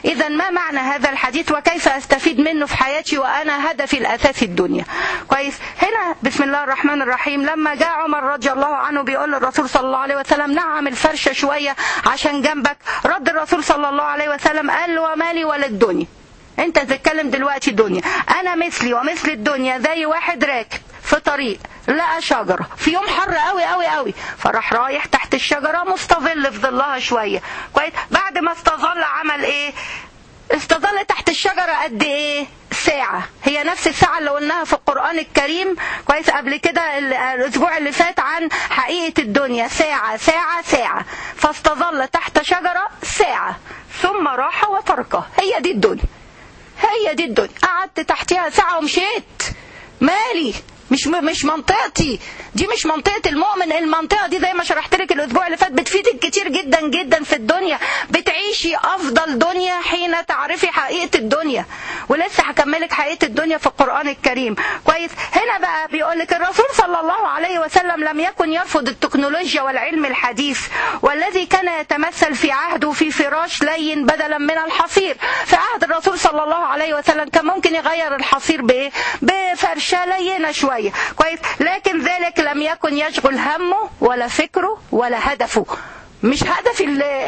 إذا ما معنى هذا الحديث وكيف أستفيد منه في حياتي وأنا هدفي الأساسي الدنيا كويس هنا بسم الله الرحمن الرحيم لما جاء عمر رضي الله عنه بيقول للرسول صلى الله عليه وسلم نعم الفرشة شوية عشان جنبك رد الرسول صلى الله عليه وسلم قال له ومالي ولا الدنيا انت تتكلم دلوقتي دنيا انا مثلي ومثل الدنيا زي واحد راكب في طريق لقى شجرة في يوم حر قوي قوي قوي فراح رايح تحت الشجرة مستظل في ظلها شوية كويس بعد ما استظل عمل ايه استظل تحت الشجرة قد ايه ساعة هي نفس الساعة اللي قلناها في القرآن الكريم كويس قبل كده الأسبوع اللي فات عن حقيقة الدنيا ساعة ساعة ساعة فاستظل تحت شجرة ساعة ثم راح وتركها هي دي الدنيا هي دي الدنيا قعدت تحتها ساعة ومشيت مالي مش مش منطقتي دي مش منطقة المؤمن المنطقة دي زي ما شرحت لك الأسبوع اللي فات بتفيدك كتير جدا جدا في الدنيا بتعيشي أفضل دنيا حين تعرفي حقيقة الدنيا ولسه هكملك حقيقة الدنيا في القرآن الكريم كويس هنا بقى بيقول لك الرسول صلى الله عليه وسلم لم يكن يرفض التكنولوجيا والعلم الحديث والذي كان يتمثل في عهده في فراش لين بدلا من الحصير في عهد الرسول صلى الله عليه وسلم كان ممكن يغير الحصير بإيه بفرشة لينة شوية كويس لكن ذلك لم يكن يشغل همه ولا فكره ولا هدفه مش هدفي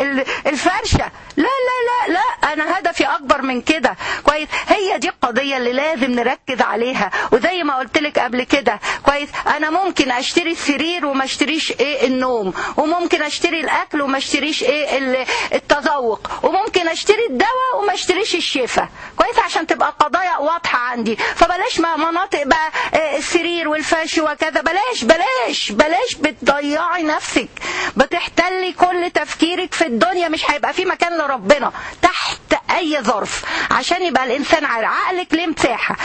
الفرشة لا لا لا لا أنا هدفي أكبر من كده كويس هي دي القضية اللي لازم نركز عليها وزي ما قلت لك قبل كده كويس أنا ممكن أشتري السرير وما اشتريش إيه النوم وممكن أشتري الأكل وما اشتريش إيه التذوق وممكن أشتري الدواء وما اشتريش الشفاء كويس عشان تبقى قضايا واضحة عندي فبلاش ما مناطق بقى السرير والفرش وكذا بلاش بلاش بلاش بتضيعي نفسك بتحتلي كل تفكيرك في الدنيا مش هيبقى في مكان لربنا تحت اي ظرف عشان يبقى الانسان عقلك ليه مساحه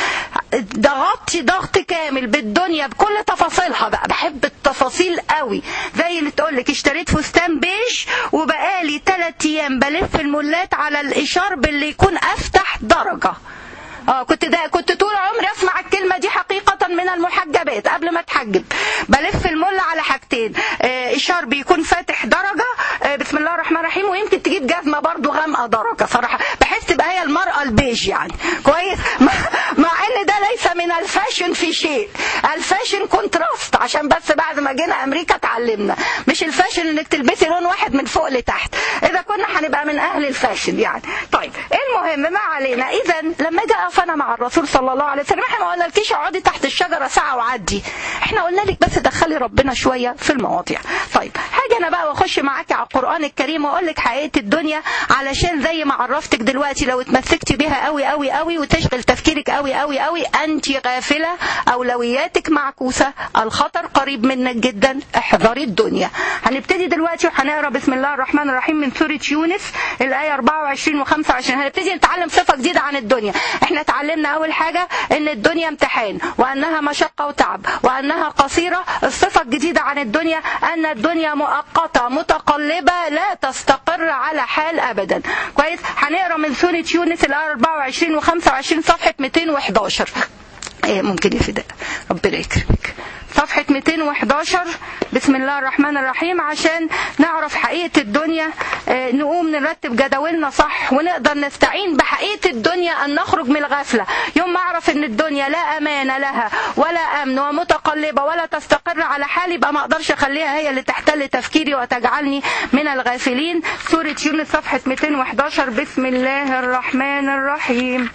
ضغطتي ضغط كامل بالدنيا بكل تفاصيلها بقى بحب التفاصيل قوي زي اللي تقول لك اشتريت فستان بيج وبقالي ثلاث ايام بلف المولات على الاشار باللي يكون افتح درجه اه كنت ده كنت طول عمري اسمع الكلمه دي حقيقه من المحجبات قبل ما اتحجب بلف المله على حاجتين آه اشار بيكون فاتح درجه آه بسم الله الرحمن الرحيم ويمكن تجيب جزمه برضو غامقه درجه صراحه بحس تبقى هي المراه البيج يعني كويس مع ان ده ليس من الفاشن في شيء الفاشن كونتراست عشان بس بعد ما جينا امريكا اتعلمنا مش الفاشن انك تلبسي لون واحد من فوق لتحت اذا كنا هنبقى من اهل الفاشن يعني طيب المهم ما علينا اذا لما اجي اقف انا مع الرسول صلى الله عليه وسلم احنا ما قلنالكيش اقعدي تحت الشجره ساعه وعدي احنا قلنا لك بس دخلي ربنا شويه في المواضيع طيب هاجي انا بقى واخش معاكي على القران الكريم واقول لك حقيقه الدنيا علشان زي ما عرفتك دلوقتي لو اتمسكتي بيها قوي قوي قوي وتشغل تفكيرك قوي قوي قوي انت غافله اولوياتك معكوسه الخطر قريب منك جدا احذري الدنيا هنبتدي دلوقتي وهنقرا بسم الله الرحمن الرحيم من سوره يونس الايه 24 و25 هنبتدي نتعلم صفه جديده عن الدنيا احنا اتعلمنا اول حاجه ان الدنيا امتحان وانها مشقه وتعب وانها قصيره الصفه الجديده عن الدنيا ان الدنيا مؤقته متقلبه لا تستقر على حال ابدا كويس هنقرا من سوره يونس الايه 24 و25 صفحه 211 ايه ممكن يا فداء ربنا يكرمك صفحة 211 بسم الله الرحمن الرحيم عشان نعرف حقيقة الدنيا اه نقوم نرتب جداولنا صح ونقدر نستعين بحقيقة الدنيا أن نخرج من الغفلة يوم ما أعرف أن الدنيا لا أمان لها ولا أمن ومتقلبة ولا تستقر على حال يبقى ما أقدرش أخليها هي اللي تحتل تفكيري وتجعلني من الغافلين سورة يونس صفحة 211 بسم الله الرحمن الرحيم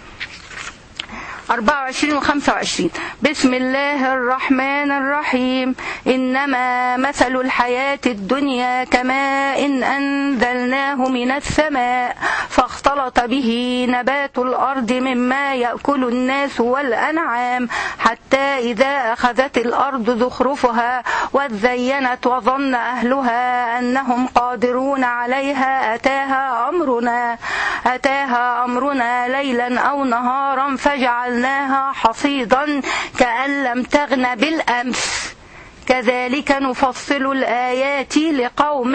24 و 25 بسم الله الرحمن الرحيم إنما مثل الحياة الدنيا كماء إن أنزلناه من السماء فاختلط به نبات الأرض مما يأكل الناس والأنعام حتى إذا أخذت الأرض زخرفها وزينت وظن أهلها أنهم قادرون عليها أتاها أمرنا أتاها أمرنا ليلا أو نهارا فجعل جعلناها حصيدا كأن لم تغن بالأمس كذلك نفصل الآيات لقوم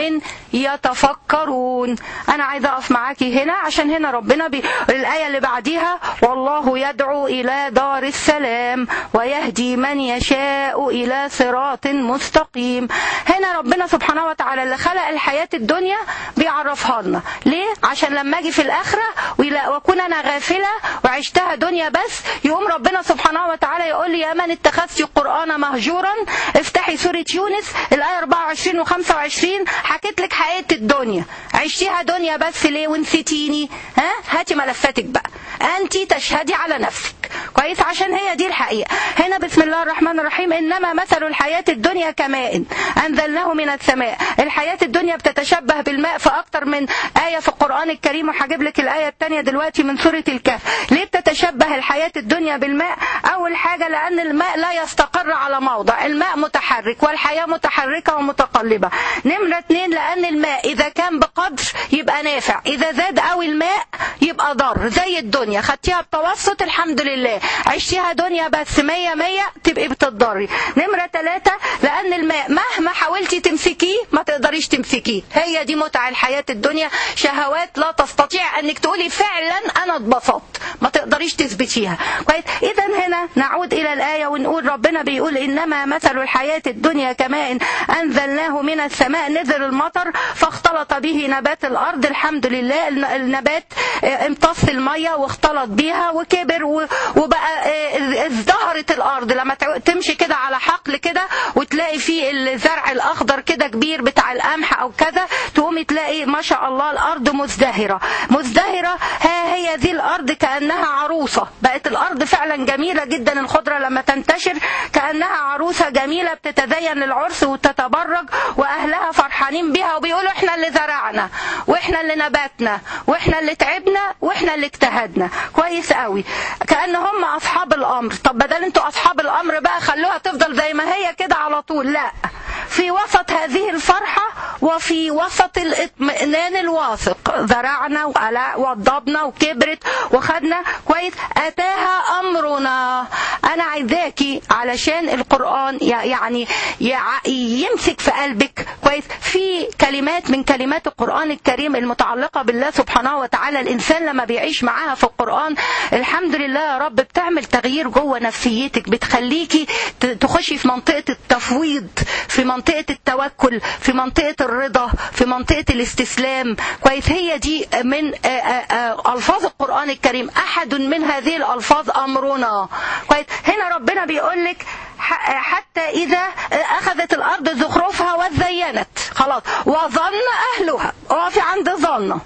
يتفكرون انا عايزه اقف معاكي هنا عشان هنا ربنا بي... الايه اللي بعديها والله يدعو الى دار السلام ويهدي من يشاء الى صراط مستقيم هنا ربنا سبحانه وتعالى اللي خلق الحياه الدنيا بيعرفها لنا ليه عشان لما اجي في الاخره ولا- واكون انا غافله وعشتها دنيا بس يقوم ربنا سبحانه وتعالى يقول لي يا من اتخذت القران مهجورا افتحي سوره يونس الايه 24 و25 حكيت لك حقيقه الدنيا عشتيها دنيا بس ليه ونسيتيني ها هاتي ملفاتك بقى انت تشهدي على نفسك كويس عشان هي دي الحقيقه هنا بسم الله الرحمن الرحيم انما مثل الحياه الدنيا كماء انزلناه من السماء الحياه الدنيا بتتشبه بالماء في اكتر من ايه في القران الكريم وهجيب لك الايه الثانيه دلوقتي من سوره الكهف ليه بتتشبه الحياه الدنيا بالماء اول حاجه لان الماء لا يستقر على موضع الماء متحرك والحياه متحركه ومتقلبه نمره اتنين لان الماء اذا كان بقدر يبقى نافع اذا زاد قوي الماء يبقى ضر زي الدنيا خدتيها بتوسط الحمد لله عشتيها دنيا بس مية مية تبقي بتضري نمرة ثلاثة لأن الماء مهما حاولتي تمسكيه ما تقدريش تمسكيه هي دي متع الحياة الدنيا شهوات لا تستطيع أنك تقولي فعلا أنا اتبسطت ما تقدريش تثبتيها كويس إذا هنا نعود إلى الآية ونقول ربنا بيقول إنما مثل الحياة الدنيا كماء أنزلناه من السماء نزل المطر فاختلط به نبات الأرض الحمد لله النبات آه، امتص المية واختلط بيها وكبر و- وبقى آه، ازدهرت الأرض لما تع- تمشي كده على حقل كده وتلاقي فيه الزرع الأخضر كده كبير بتاع القمح أو كذا تقومي تلاقي ما شاء الله الأرض مزدهرة مزدهرة ها هي ذي الأرض كأنها عروسة بقت الأرض فعلا جميلة جدا الخضرة لما تنتشر كأنها عروسة جميلة بتتزين للعرس وتتبرج وأهلها فرحانين بيها وبيقولوا احنا اللي زرعنا واحنا اللي نباتنا واحنا اللي تعبنا واحنا اللي اجتهدنا كويس قوي كأن هم أصحاب الأمر طب بدل انتوا أصحاب الأمر بقى خلوها تفضل زي ما هي كده على طول لا في وسط هذه الفرحة وفي وسط الاطمئنان الواثق زرعنا وقلع- وضبنا وكبرت وخدنا كويس أتاها أمرنا أنا عايزاكي علشان القرآن ي- يعني يع- يمسك في قلبك كويس في كلمات من كلمات القرآن الكريم المتعلقة بالله سبحانه وتعالى الإنسان لما بيعيش معاها في القرآن الحمد لله يا رب بتعمل تغيير جوه نفسيتك بتخليكي ت- تخشي في منطقة التفويض في منطقة التوكل في منطقة الرضا في منطقة الاستسلام كويس هي دي من آه، آه، آه، ألفاظ القرآن الكريم أحد من هذه الألفاظ أمرنا كويس هنا ربنا بيقول لك ح- حتى إذا أخذت الأرض زخرفها وزينت خلاص وظن أهلها وفي عند ظنه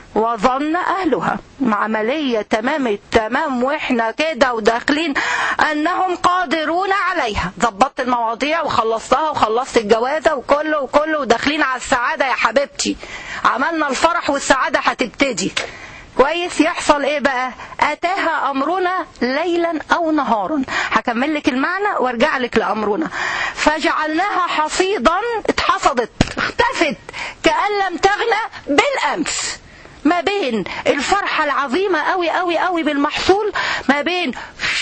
وظن أهلها عملية تمام التمام وإحنا كده وداخلين أنهم قادرون عليها ظبطت المواضيع وخلصتها وخلصت الجوازة وكله وكله وداخلين على السعادة يا حبيبتي عملنا الفرح والسعادة هتبتدي كويس يحصل ايه بقى اتاها امرنا ليلا او نهارا هكمل لك المعنى وارجع لك لامرنا فجعلناها حصيدا اتحصدت اختفت كان لم تغنى بالامس ما بين الفرحة العظيمة قوي قوي قوي بالمحصول ما بين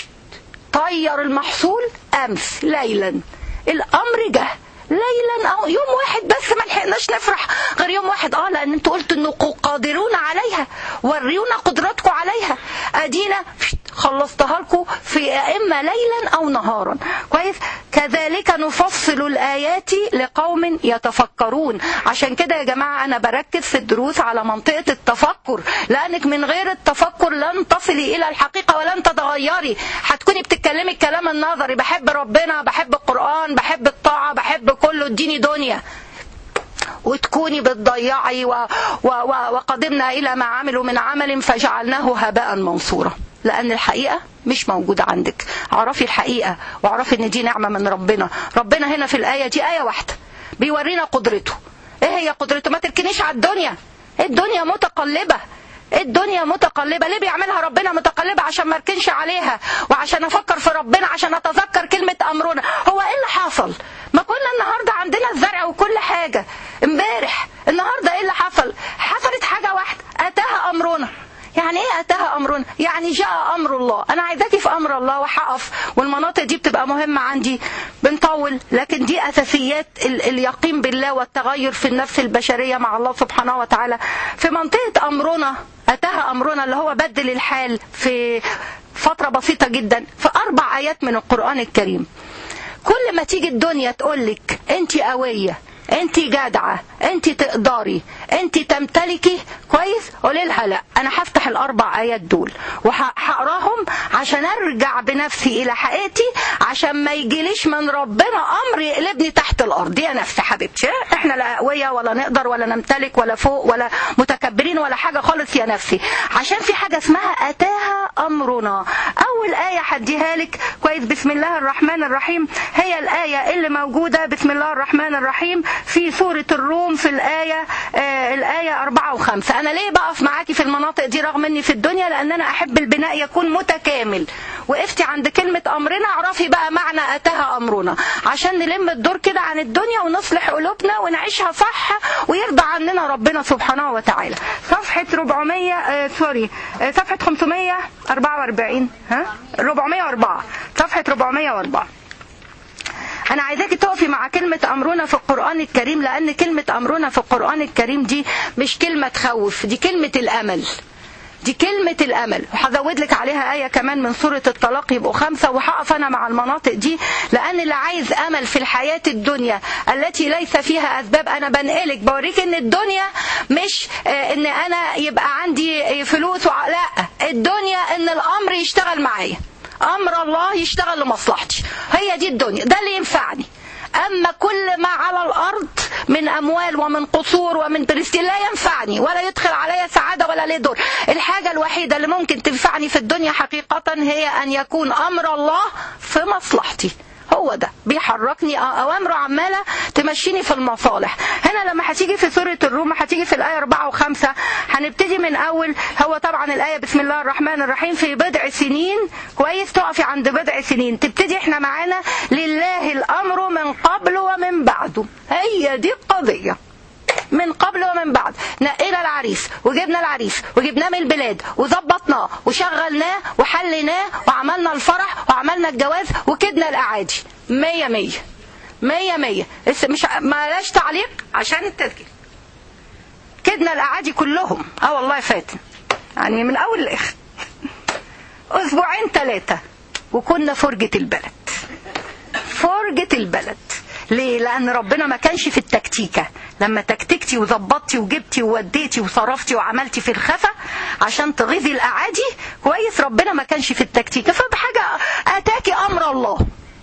طير المحصول أمس ليلا الأمر جه ليلا او يوم واحد بس ما لحقناش نفرح غير يوم واحد اه لان انتوا قلتوا انكم قادرون عليها وريونا قدرتكم عليها ادينا خلصتها لكم في اما ليلا او نهارا كويس كذلك نفصل الايات لقوم يتفكرون عشان كده يا جماعه انا بركز في الدروس على منطقه التفكر لانك من غير التفكر لن تصلي الى الحقيقه ولن تتغيري هتكوني بتتكلمي الكلام النظري بحب ربنا بحب القران بحب الطاعه بحب كله اديني دنيا وتكوني بتضيعي و... و... و... وقدمنا إلى ما عملوا من عمل فجعلناه هباء منصورا لأن الحقيقة مش موجودة عندك اعرفي الحقيقة واعرفي ان دي نعمة من ربنا ربنا هنا في الآية دي آية واحدة بيورينا قدرته ايه هي قدرته ما تركنيش على الدنيا الدنيا متقلبة الدنيا متقلبة ليه بيعملها ربنا متقلبة عشان ما اركنش عليها وعشان افكر في ربنا عشان اتذكر كلمة امرنا هو ايه اللي حصل ما كنا النهاردة عندنا الزرع وكل حاجة امبارح النهاردة ايه اللي حصل حصلت حاجة واحدة اتاها امرنا يعني ايه اتاها امرنا يعني جاء امر الله انا عايزاكي في امر الله وهقف والمناطق دي بتبقى مهمه عندي بنطول لكن دي اساسيات ال- اليقين بالله والتغير في النفس البشريه مع الله سبحانه وتعالى في منطقه امرنا اتاها امرنا اللي هو بدل الحال في فتره بسيطه جدا في اربع ايات من القران الكريم كل ما تيجي الدنيا تقولك انت قويه انت جدعه انت تقدري انت تمتلكي كويس قولي لها لا انا هفتح الاربع ايات دول وهقراهم عشان ارجع بنفسي الى حقيقتي عشان ما يجيليش من ربنا امر يقلبني تحت الارض يا نفسي حبيبتي احنا لا قويه ولا نقدر ولا نمتلك ولا فوق ولا متكبرين ولا حاجه خالص يا نفسي عشان في حاجه اسمها اتاها امرنا اول ايه هديها لك كويس بسم الله الرحمن الرحيم هي الايه اللي موجوده بسم الله الرحمن الرحيم في سوره الروم في الايه آه الايه 4 و5 انا ليه بقف معاكي في المناطق دي رغم اني في الدنيا لان انا احب البناء يكون متكامل وقفتي عند كلمه امرنا اعرفي بقى معنى اتاها امرنا عشان نلم الدور كده عن الدنيا ونصلح قلوبنا ونعيشها صح ويرضى عننا ربنا سبحانه وتعالى صفحه 400 آه سوري آه صفحه 544 ها 404 صفحه 404 انا عايزاكي تقفي مع كلمة امرنا في القرآن الكريم لان كلمة امرنا في القرآن الكريم دي مش كلمة تخوف دي كلمة الامل دي كلمة الأمل وهزود لك عليها آية كمان من سورة الطلاق يبقوا خمسة وهقف أنا مع المناطق دي لأن اللي عايز أمل في الحياة الدنيا التي ليس فيها أسباب أنا بنقلك بوريك إن الدنيا مش آه، إن أنا يبقى عندي فلوس وع... لا الدنيا إن الأمر يشتغل معايا أمر الله يشتغل لمصلحتي هي دي الدنيا ده اللي ينفعني أما كل ما على الأرض من أموال ومن قصور ومن برستيل لا ينفعني ولا يدخل علي سعادة ولا ليه دور الحاجة الوحيدة اللي ممكن تنفعني في الدنيا حقيقة هي أن يكون أمر الله في مصلحتي هو ده بيحركني اوامره عماله تمشيني في المصالح هنا لما هتيجي في سوره الروم هتيجي في الايه 4 و5 هنبتدي من اول هو طبعا الايه بسم الله الرحمن الرحيم في بضع سنين كويس تقفي عند بضع سنين تبتدي احنا معانا لله الامر من قبل ومن بعده هي دي القضيه من قبل ومن بعد نقينا العريس وجبنا العريس وجبناه من البلاد وظبطناه وشغلناه وحليناه وعملنا الفرح وعملنا الجواز وكدنا الاعادي مية مية مية مية بس مش ملاش تعليق عشان التسجيل كدنا الاعادي كلهم اه والله فاتن يعني من اول لاخر اسبوعين ثلاثة وكنا فرجة البلد فرجة البلد ليه؟ لأن ربنا ما كانش في التكتيكة لما تكتكتي وظبطتي وجبتي ووديتي وصرفتي وعملتي في الخفا عشان تغيظي الأعادي كويس ربنا ما كانش في التكتيكة فبحاجة أتاكي أمر الله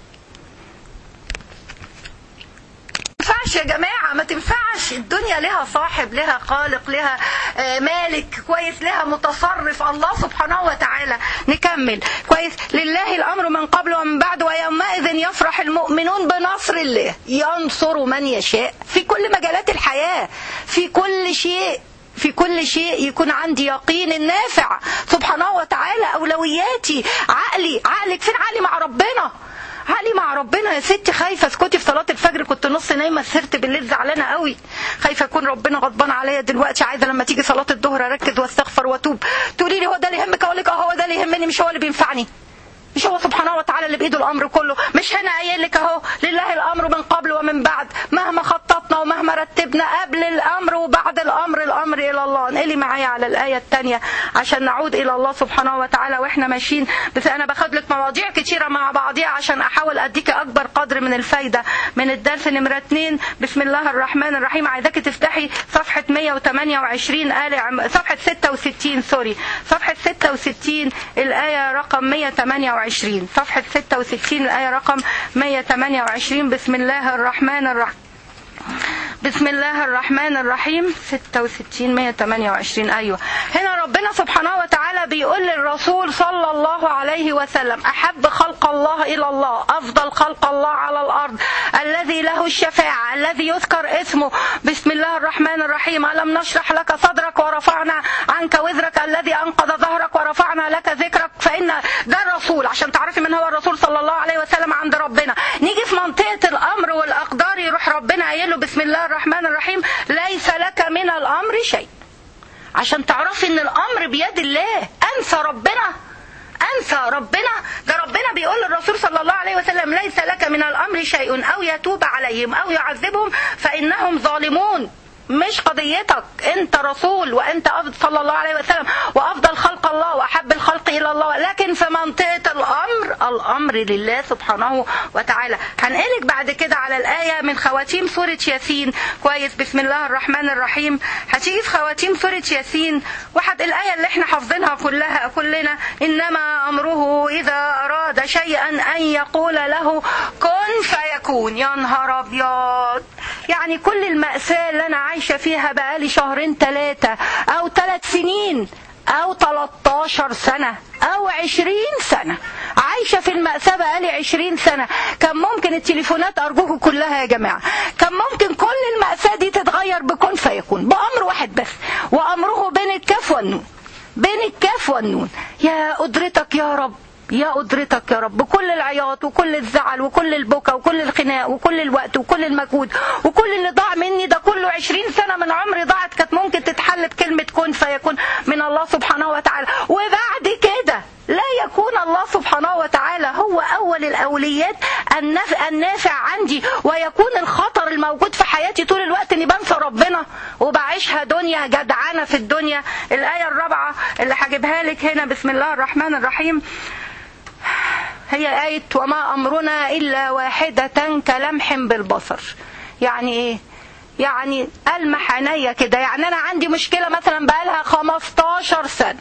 تنفعش يا جماعة ما تنفعش الدنيا لها صاحب لها خالق لها آه، مالك كويس لها متصرف الله سبحانه وتعالى نكمل كويس لله الأمر من قبل ومن بعد ويومئذ يفرح المؤمنون بنصر الله ينصر من يشاء في كل مجالات الحياة في كل شيء في كل شيء يكون عندي يقين النافع سبحانه وتعالى أولوياتي عقلي عقلك فين عقلي مع ربنا عقلي مع ربنا يا ستي خايفه اسكتي في صلاه الفجر كنت نص نايمه سهرت بالليل زعلانه قوي خايفه اكون ربنا غضبان عليا دلوقتي عايزه لما تيجي صلاه الظهر اركز واستغفر واتوب تقولي لي هو ده اللي يهمك اقول لك اه هو ده اللي يهمني مش هو اللي بينفعني مش هو سبحانه وتعالى اللي بايده الامر كله مش هنا قايل لك اهو لله الامر من قبل ومن بعد مهما خططنا ومهما رتبنا قبل الامر وبعد الامر الامر الى الله انقلي معايا على الايه الثانيه عشان نعود الى الله سبحانه وتعالى واحنا ماشيين بس انا باخد لك مواضيع كتيره مع بعضيها عشان احاول اديك اكبر قدر من الفايده من الدرس نمره 2 بسم الله الرحمن الرحيم عايزاكي تفتحي صفحه 128 ال عم... صفحه 66 سوري صفحه 66 الايه رقم 128 صفحه 66 الايه رقم 128 بسم الله الرحمن الرحيم بسم الله الرحمن الرحيم 66 128 ايوه هنا ربنا سبحانه وتعالى بيقول للرسول صلى الله عليه وسلم احب خلق الله الى الله افضل خلق الله على الارض الذي له الشفاعه الذي يذكر اسمه بسم الله الرحمن الرحيم الم نشرح لك صدرك ورفعنا عنك وزرك الذي انقذ ظهرك ورفعنا لك ذكرك فان ده الرسول عشان تعرفي من هو الرسول صلى الله عليه وسلم عند ربنا نيجي في منطقه الامر والاقدار يروح ربنا قايل له بسم الله الرحمن الرحيم ليس لك من الامر شيء عشان تعرفي اعرفي ان الامر بيد الله انسى ربنا انسى ربنا ده ربنا بيقول للرسول صلى الله عليه وسلم ليس لك من الامر شيء او يتوب عليهم او يعذبهم فانهم ظالمون مش قضيتك انت رسول وانت أفضل صلى الله عليه وسلم وافضل خلق الله واحب الخلق الى الله لكن في منطقه الامر الامر لله سبحانه وتعالى هنقلك بعد كده على الايه من خواتيم سوره ياسين كويس بسم الله الرحمن الرحيم هتيجي في خواتيم سوره ياسين واحد الايه اللي احنا حافظينها كلها كلنا انما امره اذا اراد شيئا ان يقول له كن فيكون يا نهار ابيض يعني كل المأساة اللي أنا عايشة فيها بقالي شهرين ثلاثة أو ثلاث سنين أو 13 سنة أو 20 سنة عايشة في المأساة بقالي 20 سنة كان ممكن التليفونات أرجوكم كلها يا جماعة كان ممكن كل المأساة دي تتغير بكون فيكون بأمر واحد بس وأمره بين الكاف والنون بين الكاف والنون يا قدرتك يا رب يا قدرتك يا رب كل العياط وكل الزعل وكل البكا وكل الخناق وكل الوقت وكل المجهود وكل اللي ضاع مني ده كله عشرين سنة من عمري ضاعت كانت ممكن تتحل بكلمة كن فيكون من الله سبحانه وتعالى وبعد كده لا يكون الله سبحانه وتعالى هو أول الأوليات النافع, النافع عندي ويكون الخطر الموجود في حياتي طول الوقت إني بنسى ربنا وبعيشها دنيا جدعانة في الدنيا الآية الرابعة اللي هجيبها لك هنا بسم الله الرحمن الرحيم هي آية وما أمرنا إلا واحدة كلمح بالبصر يعني إيه يعني ألمح عينيا كده يعني أنا عندي مشكلة مثلا بقالها 15 سنة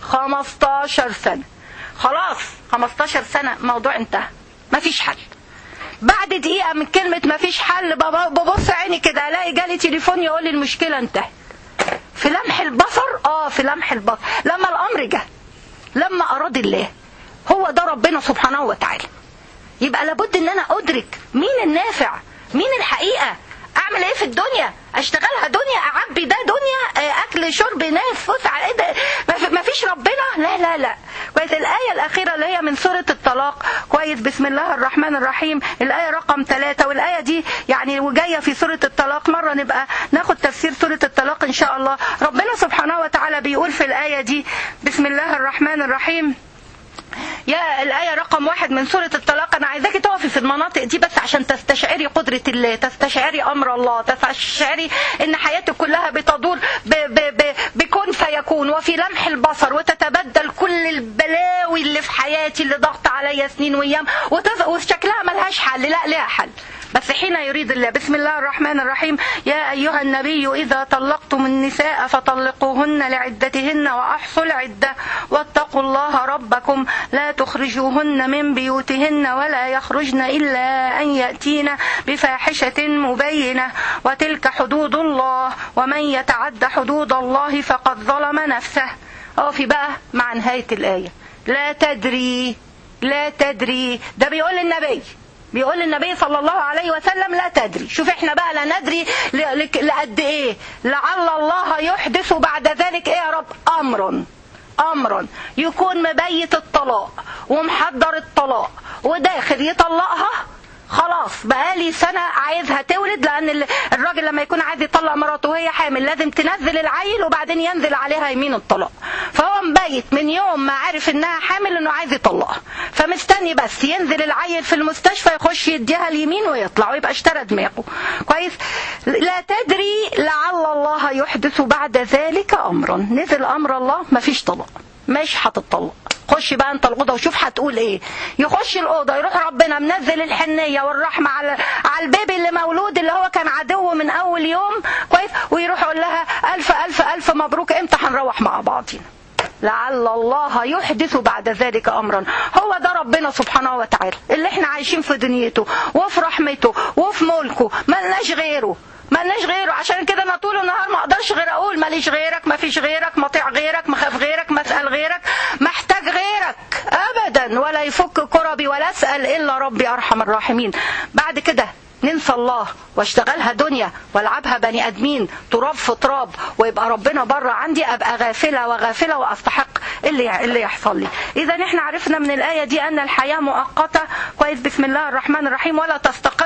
15 سنة خلاص 15 سنة موضوع انتهى مفيش حل بعد دقيقة من كلمة مفيش حل ببص عيني كده الاقي جالي تليفون يقول لي المشكلة انتهت في لمح البصر اه في لمح البصر لما الامر جه لما اراد الله هو ده ربنا سبحانه وتعالى يبقى لابد ان انا ادرك مين النافع مين الحقيقة اعمل ايه في الدنيا اشتغلها دنيا اعبي ده دنيا اكل شرب ناس فسع ايه ده ما فيش ربنا لا لا لا كويس الايه الاخيره اللي هي من سوره الطلاق كويس بسم الله الرحمن الرحيم الايه رقم ثلاثة والايه دي يعني وجايه في سوره الطلاق مره نبقى ناخد تفسير سوره الطلاق ان شاء الله ربنا سبحانه وتعالى بيقول في الايه دي بسم الله الرحمن الرحيم يا الآية رقم واحد من سورة الطلاق أنا عايزاكي تقفي في المناطق دي بس عشان تستشعري قدرة الله تستشعري أمر الله تستشعري إن حياتك كلها بتدور ب ب ب بكون فيكون وفي لمح البصر وتتبدل كل البلاوي اللي في حياتي اللي ضغط عليا سنين وأيام وشكلها ملهاش حل لا لها حل بس حين يريد الله بسم الله الرحمن الرحيم يا أيها النبي إذا طلقتم النساء فطلقوهن لعدتهن وأحصوا العدة واتقوا الله ربكم لا تخرجوهن من بيوتهن ولا يخرجن إلا أن يأتين بفاحشة مبينة وتلك حدود الله ومن يتعد حدود الله فقد ظلم نفسه أقفي بقى مع نهاية الآية لا تدري لا تدري ده بيقول النبي بيقول النبي صلى الله عليه وسلم لا تدري شوف احنا بقى لا ندري لقد ايه لعل الله يحدث بعد ذلك ايه يا رب امر امرا يكون مبيت الطلاق ومحضر الطلاق وداخل يطلقها خلاص بقالي سنة عايزها تولد لأن الراجل لما يكون عايز يطلق مراته وهي حامل لازم تنزل العيل وبعدين ينزل عليها يمين الطلاق فهو مبيت من يوم ما عرف انها حامل انه عايز يطلقها فمستني بس ينزل العيل في المستشفى يخش يديها اليمين ويطلع ويبقى اشترى دماغه كويس لا تدري لعل الله يحدث بعد ذلك امرا نزل امر الله مفيش طلاق مش هتطلق خش بقى انت الاوضه وشوف هتقول ايه يخش الاوضه يروح ربنا منزل الحنيه والرحمه على على البيبي اللي مولود اللي هو كان عدو من اول يوم كويس ويروح يقول لها الف الف الف مبروك امتى هنروح مع بعضينا لعل الله يحدث بعد ذلك امرا هو ده ربنا سبحانه وتعالى اللي احنا عايشين في دنيته وفي رحمته وفي ملكه ملناش غيره مالناش غيره عشان كده انا طول النهار ما اقدرش غير اقول ماليش غيرك ما فيش غيرك مطيع غيرك مخاف غيرك مسال غيرك محتاج غيرك ابدا ولا يفك كربي ولا اسال الا ربي ارحم الراحمين بعد كده ننسى الله واشتغلها دنيا والعبها بني ادمين تراب في تراب ويبقى ربنا بره عندي ابقى غافله وغافله واستحق اللي اللي يحصل لي اذا احنا عرفنا من الايه دي ان الحياه مؤقته كويس بسم الله الرحمن الرحيم ولا تستقر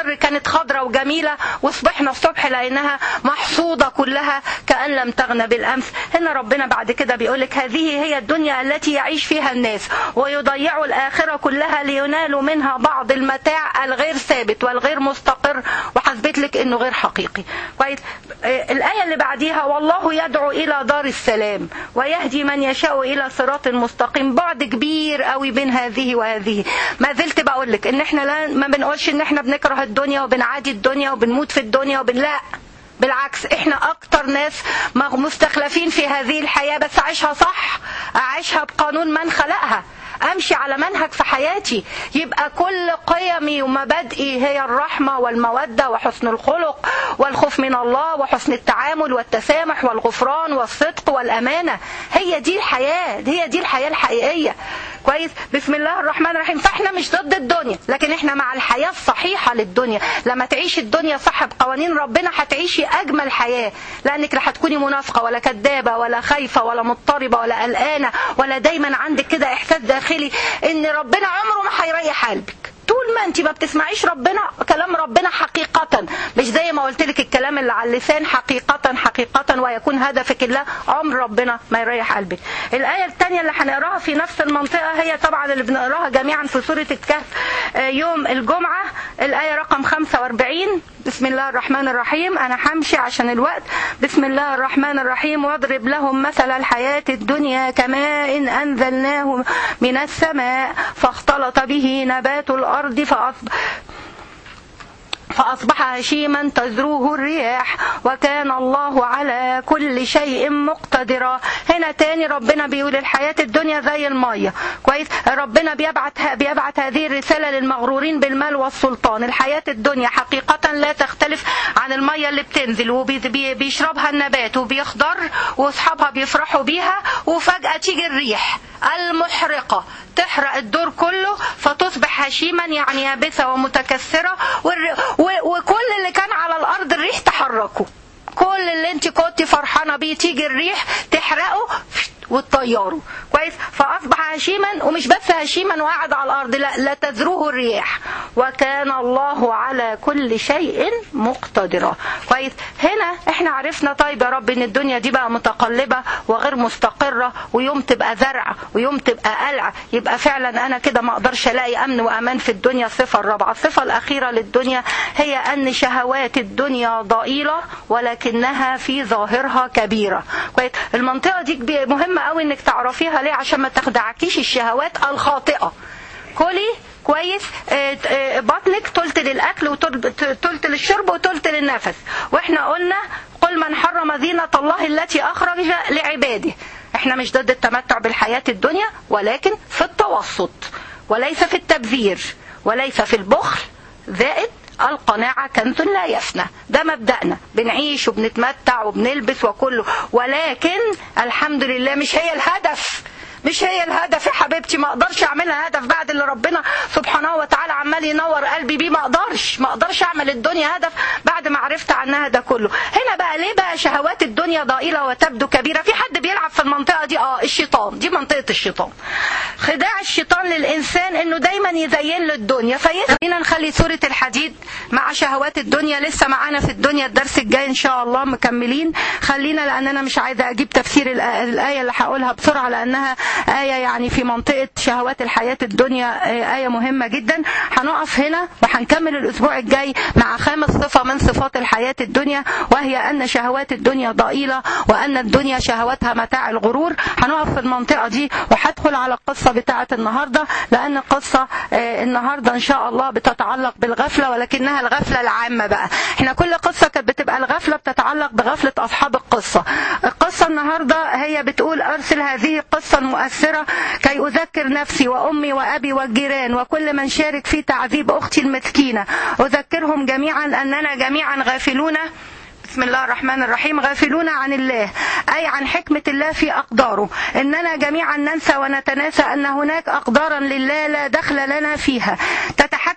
البر كانت خضرة وجميلة وصبحنا الصبح لقيناها محصودة كلها كأن لم تغنى بالأمس هنا ربنا بعد كده بيقولك هذه هي الدنيا التي يعيش فيها الناس ويضيعوا الآخرة كلها لينالوا منها بعض المتاع الغير ثابت والغير مستقر وحسبت لك انه غير حقيقي كويس آه، الآية اللي بعديها والله يدعو إلى دار السلام ويهدي من يشاء إلى صراط مستقيم بعد كبير قوي بين هذه وهذه ما زلت بقول لك ان احنا لا ما بنقولش ان احنا بنكره الدنيا وبنعادي الدنيا وبنموت في الدنيا وبن لا بالعكس احنا اكتر ناس مغ- مستخلفين في هذه الحياة بس اعيشها صح اعيشها بقانون من خلقها امشي على منهج في حياتي يبقى كل قيمي ومبادئي هي الرحمة والمودة وحسن الخلق والخوف من الله وحسن التعامل والتسامح والغفران والصدق والامانة هي دي الحياة هي دي الحياة الحقيقية كويس بسم الله الرحمن الرحيم فاحنا مش ضد الدنيا لكن احنا مع الحياة الصحيحة للدنيا لما تعيش الدنيا صح بقوانين ربنا هتعيشي اجمل حياة لانك لا هتكوني منافقة ولا كذابة ولا خايفة ولا مضطربة ولا قلقانة ولا دايما عندك كده احساس داخلي ان ربنا عمره ما هيريح قلبك طول ما انت ما بتسمعيش ربنا كلام ربنا حقيقة مش زي ما قلت لك الكلام اللي على اللسان حقيقة حقيقة ويكون هدفك الله عمر ربنا ما يريح قلبك الآية الثانية اللي هنقراها في نفس المنطقة هي طبعا اللي بنقراها جميعا في سورة الكهف آه، يوم الجمعة الآية رقم 45 بسم الله الرحمن الرحيم أنا همشي عشان الوقت بسم الله الرحمن الرحيم واضرب لهم مثل الحياة الدنيا كماء أنزلناه من السماء فاختلط به نبات الأرض فأصبح فأصبح هشيما تزروه الرياح وكان الله على كل شيء مقتدرا هنا تاني ربنا بيقول الحياة الدنيا زي المية كويس ربنا بيبعت بيبعت هذه الرسالة للمغرورين بالمال والسلطان الحياة الدنيا حقيقة لا تختلف عن المية اللي بتنزل وبيشربها النبات وبيخضر واصحابها بيفرحوا بيها وفجأة تيجي الريح المحرقة تحرق الدور كله فتصبح هشيما يعني يابسة ومتكسرة والر... و... وكل اللي كان على الأرض الريح تحركه كل اللي انت كنت فرحانة بيه تيجي الريح تحرقه وتطيره كويس فأصبح هشيما ومش بس هشيما وقاعد على الأرض لا, لا تذروه الرياح وكان الله على كل شيء مقتدرا كويس هنا احنا عرفنا طيب يا رب ان الدنيا دي بقى متقلبة وغير مستقرة ويوم تبقى زرع ويوم تبقى قلع يبقى فعلا انا كده ما اقدرش الاقي امن وامان في الدنيا الصفة الرابعة الصفة الاخيرة للدنيا هي ان شهوات الدنيا ضئيلة ولكنها في ظاهرها كبيرة كويس المنطقة دي مهمة قوي انك تعرفيها ليه عشان ما تخدعكيش الشهوات الخاطئة كلي كويس بطنك تلت للاكل وتلت للشرب وتلت للنفس واحنا قلنا قل من حرم زينة الله التي اخرج لعباده احنا مش ضد التمتع بالحياة الدنيا ولكن في التوسط وليس في التبذير وليس في البخل زائد القناعة كنز لا يفنى ده مبدأنا بنعيش وبنتمتع وبنلبس وكله ولكن الحمد لله مش هي الهدف مش هي الهدف يا حبيبتي ما اقدرش اعملها هدف بعد اللي ربنا سبحانه وتعالى عمال ينور قلبي بيه ما اقدرش ما اقدرش اعمل الدنيا هدف بعد ما عرفت عنها ده كله هنا بقى ليه بقى شهوات الدنيا ضئيله وتبدو كبيره في حد بيلعب في المنطقه دي اه الشيطان دي منطقه الشيطان خداع الشيطان للانسان انه دايما يزين له الدنيا فخلينا نخلي سوره الحديد مع شهوات الدنيا لسه معانا في الدنيا الدرس الجاي ان شاء الله مكملين خلينا لان انا مش عايزه اجيب تفسير الايه اللي هقولها بسرعه لانها آية يعني في منطقة شهوات الحياة الدنيا آية مهمة جدا هنقف هنا وهنكمل الأسبوع الجاي مع خامس صفة من صفات الحياة الدنيا وهي أن شهوات الدنيا ضئيلة وأن الدنيا شهواتها متاع الغرور هنقف في المنطقة دي وهدخل على القصة بتاعة النهاردة لأن القصة النهاردة إن شاء الله بتتعلق بالغفلة ولكنها الغفلة العامة بقى احنا كل قصة كانت بتبقى الغفلة بتتعلق بغفلة أصحاب القصة القصة النهاردة هي بتقول أرسل هذه القصة المؤثرة كي أذكر نفسي وأمي وأبي والجيران وكل من شارك في تعذيب أختي المسكينة أذكرهم جميعا أننا جميعا غافلون بسم الله الرحمن الرحيم غافلون عن الله أي عن حكمة الله في أقداره إننا جميعا ننسى ونتناسى أن هناك أقدارا لله لا دخل لنا فيها تتحكم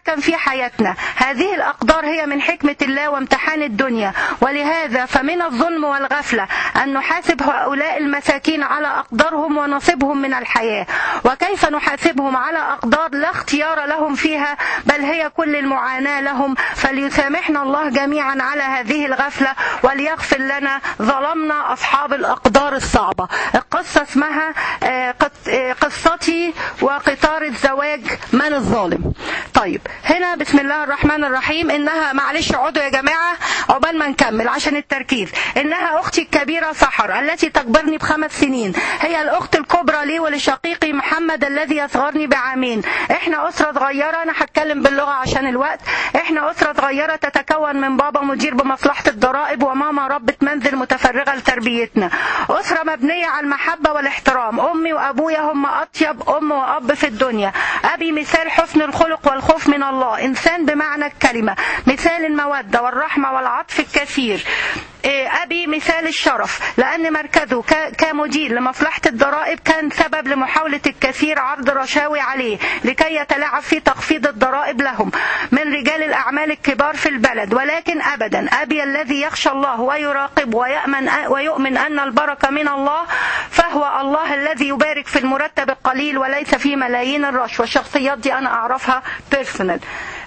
تتحكم في حياتنا هذه الأقدار هي من حكمة الله وامتحان الدنيا ولهذا فمن الظلم والغفلة أن نحاسب هؤلاء المساكين على أقدارهم ونصيبهم من الحياة وكيف نحاسبهم على أقدار لا اختيار لهم فيها بل هي كل المعاناة لهم فليسامحنا الله جميعا على هذه الغفلة وليغفر لنا ظلمنا أصحاب الأقدار الصعبة القصة اسمها آه، قط- آه، قصتي وقطار الزواج من الظالم طيب هنا بسم الله الرحمن الرحيم إنها معلش اقعدوا يا جماعة عقبال ما نكمل عشان التركيز إنها أختي الكبيرة سحر التي تكبرني بخمس سنين هي الأخت الكبرى لي ولشقيقي محمد الذي يصغرني بعامين احنا أسرة صغيرة أنا هتكلم باللغة عشان الوقت احنا أسرة صغيرة تتكون من بابا مدير بمصلحة الضرائب وماما ربة منزل متفرغة لتربيتنا أسرة مبنية على المحبة والاحترام أمي وأبويا هم أطيب أم وأب في الدنيا أبي مثال حسن الخلق والخوف من الله إنسان بمعنى الكلمة مثال المودة والرحمة والعطف الكثير إيه، أبي مثال الشرف لأن مركزه ك- كمدير لمصلحة الضرائب كان سبب لمحاولة الكثير عرض رشاوي عليه لكي يتلاعب في تخفيض الضرائب لهم من رجال الأعمال الكبار في البلد ولكن أبدا أبي الذي يخشى الله ويراقب ويأمن ويؤمن أن البركة من الله فهو الله الذي يبارك في المرتب القليل وليس في ملايين الرشوة الشخصيات دي أنا أعرفها بيرسونال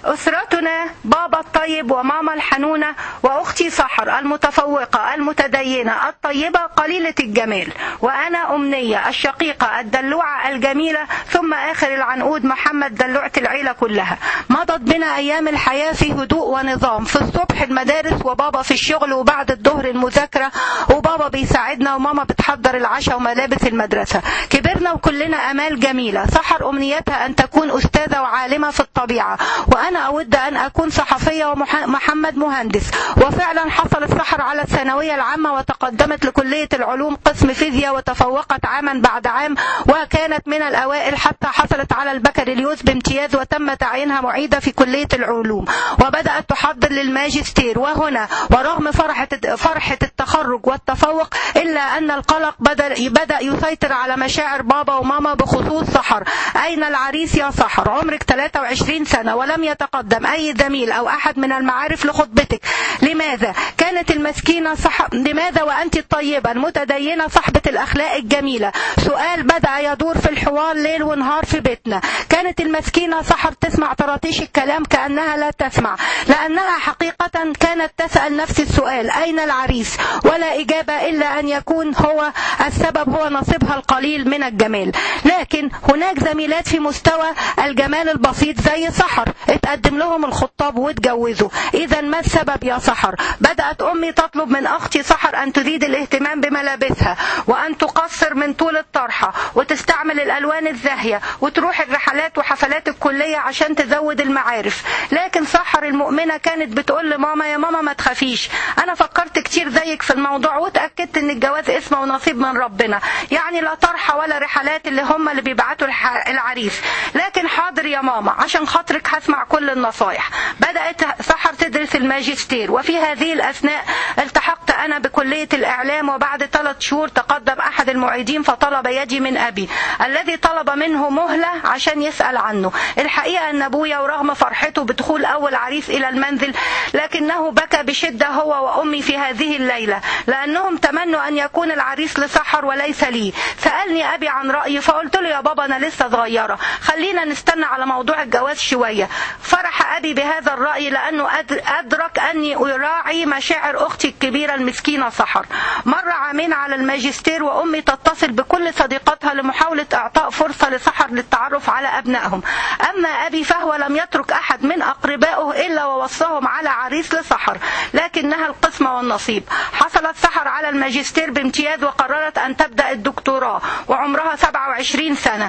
أسرتنا بابا الطيب وماما الحنونة وأختي سحر المتفوقة المتدينة الطيبة قليلة الجمال وأنا أمنية الشقيقة الدلوعة الجميلة ثم آخر العنقود محمد دلوعة العيلة كلها مضت بنا أيام الحياة في هدوء ونظام في الصبح المدارس وبابا في الشغل وبعد الظهر المذاكرة وبابا بيساعدنا وماما بتحضر العشاء وملابس المدرسة كبرنا وكلنا أمال جميلة سحر أمنيتها أن تكون أستاذة وعالمة في الطبيعة وأنا أود أن أكون صحفية ومحمد مهندس وفعلا حصلت سحر على الثانوية العامة وتقدمت لكلية العلوم قسم فيزياء وتفوقت عاما بعد عام وكانت من الأوائل حتى حصلت على البكالوريوس بامتياز وتم تعيينها معيدة في كلية العلوم وبدأت تحضر للماجستير وهنا ورغم فرحة فرحة التخرج والتفوق إلا أن القلق بدأ بدأ يسيطر على مشاعر بابا وماما بخصوص سحر أين العريس يا سحر عمرك 23 سنة ولم يتقدم أي زميل أو أحد من المعارف لخطبتك لماذا كانت المسكينة صح لماذا وأنت الطيبة المتدينة صاحبة الأخلاق الجميلة سؤال بدأ يدور في الحوار ليل ونهار في بيتنا كانت المسكينة سحر تسمع طراطيش الكلام كأنها لا تسمع لأنها حقيقة كانت تسأل نفس السؤال أين العريس ولا إجابة إلا أن يكون هو السبب هو نصيبها القليل من الجمال لكن هناك زميلات في مستوى الجمال البسيط زي سحر اتقدم لهم الخطاب واتجوزوا إذا ما السبب يا سحر بدأت أمي تطلب من أختي سحر أن تزيد الاهتمام بملابسها وأن تقصر من طول الطرحة وتستعمل الألوان الزاهية وتروح الرحلات وحفلات الكلية عشان تزود المعارف لكن سحر المؤمنة كانت بتقول لماما يا ماما ما تخافيش أنا فكرت كتير زيك في الموضوع وتأكدت أن الجواز اسمه ونصيب من ربنا يعني لا طرحة ولا رحلات اللي هم اللي بيبعتوا الح- العريس لكن حاضر يا ماما عشان خاطرك هسمع كل النصايح بدأت سحر تدرس الماجستير وفي هذه الأثناء التحقت أنا بكلية الإعلام وبعد ثلاث شهور تقدم أحد المعيدين فطلب يدي من أبي الذي طلب منه مهلة عشان يسأل عنه الحقيقة أن أبويا ورغم فرحته بدخول أول عريس إلى المنزل لكنه بكى بشدة هو وأمي في هذه الليلة لأنهم تمنوا أن يكون العريس لسحر وليس لي سألني أبي عن رأيي فقلت له يا بابا أنا لسه صغيرة خلينا نستنى على موضوع الجواز شوية فرح أبي بهذا الرأي لأنه أد- أدرك أني أراعي مشاعر أختي الكبيرة المسكينة سحر مر عامين على الماجستير وأمي تتصل بكل صديقاتها لمحاولة إعطاء فرصة لسحر للتعرف على أبنائهم أما أبي فهو لم يترك أحد من أقربائه إلا ووصاهم على عريس لسحر لكنها القسمة والنصيب حصلت سحر على الماجستير بامتياز وقررت أن تبدأ الدكتوراه وعمرها 27 سنة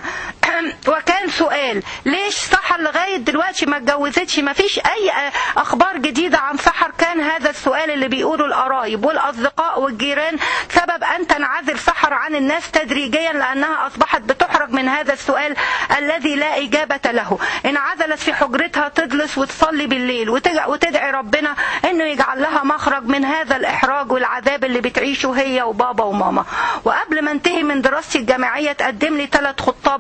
وكان سؤال ليش سحر لغاية دلوقتي ما اتجوزتش ما فيش أي أخبار جديدة عن سحر كان هذا السؤال اللي بيقوله القرايب والأصدقاء والجيران سبب أن تنعزل سحر عن الناس تدريجيا لأنها أصبحت بتحرج من هذا السؤال الذي لا إجابة له انعزلت في حجرتها تجلس وتصلي بالليل وتج- وتدعي ربنا أنه يجعل لها مخرج من هذا الإحراج والعذاب اللي بتعيشه هي وبابا وماما وقبل ما انتهي من دراستي الجامعية تقدم لي ثلاث خطاب وكانوا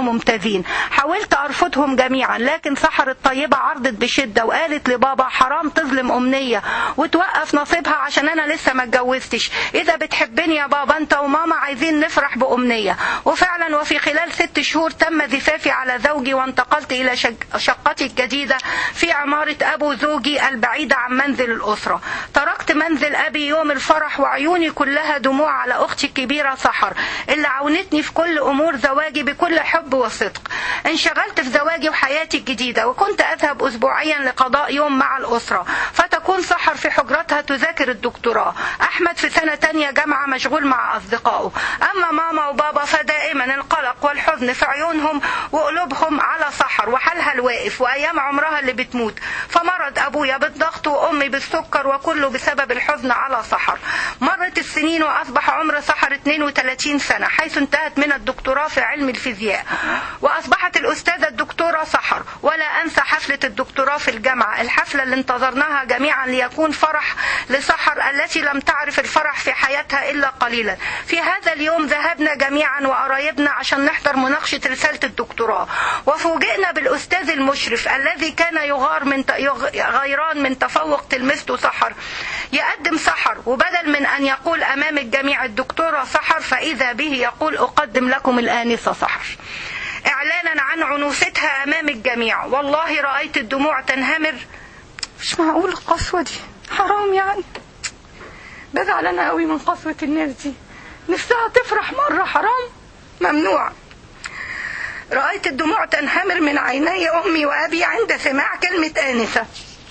ممتازين حاولت أرفضهم جميعا لكن سحر الطيبة عرضت بشدة وقالت لبابا حرام تظلم أمنية وتوقف نصيبها عشان أنا لسه ما اتجوزتش إذا بتحبني يا بابا أنت وماما عايزين نفرح بأمنية وفعلا وفي خلال ست شهور تم زفافي على زوجي وانتقلت إلى شق- شقتي الجديدة في عمارة أبو زوجي البعيدة عن منزل الأسرة تركت منزل أبي يوم الفرح وعيوني كلها دموع على أختي الكبيرة سحر اللي عاونتني في كل أمور زواجي بكل حب وصدق انشغلت في زواجي وحياتي الجديدة وكنت أذهب أسبوعيا لقضاء يوم مع الأسرة فتكون سحر في حجرتها تذاكر الدكتوراه أحمد في سنة تانية جامعة مشغول مع أصدقائه أما ماما وبابا فدائما القلق والحزن في عيونهم وقلوبهم على سحر وحالها الواقف وأيام عمرها اللي بتموت فمرض أبويا بالضغط وأمي بالسكر وكله بسبب الحزن على سحر مرت السنين وأصبح عمر سحر 32 سنة حيث انتهت من الدكتوراه في علم الفيزياء وأصبحت الأستاذة الدكتورة سحر ولا أنسى حفلة الدكتوراه في الجامعة الحفلة اللي انتظرناها جميعا ليكون فرح لسحر التي لم تعرف الفرح في حياتها إلا قليلا في هذا اليوم ذهبنا جميعا وقرايبنا عشان نحضر مناقشة رسالة الدكتوراه وفوجئنا بالأستاذ المشرف الذي كان يغار من يغ- غيران من تفوق تلميذته سحر يقدم سحر وبدل من أن يقول أمام الجميع الدكتورة سحر فإذا به يقول أقدم لكم الآنسة سحر إعلانا عن عنوستها أمام الجميع والله رأيت الدموع تنهمر مش معقول القسوة دي حرام يعني بزعل أنا قوي من قسوة الناس دي نفسها تفرح مرة حرام ممنوع رأيت الدموع تنهمر من عيني أمي وأبي عند سماع كلمة آنسة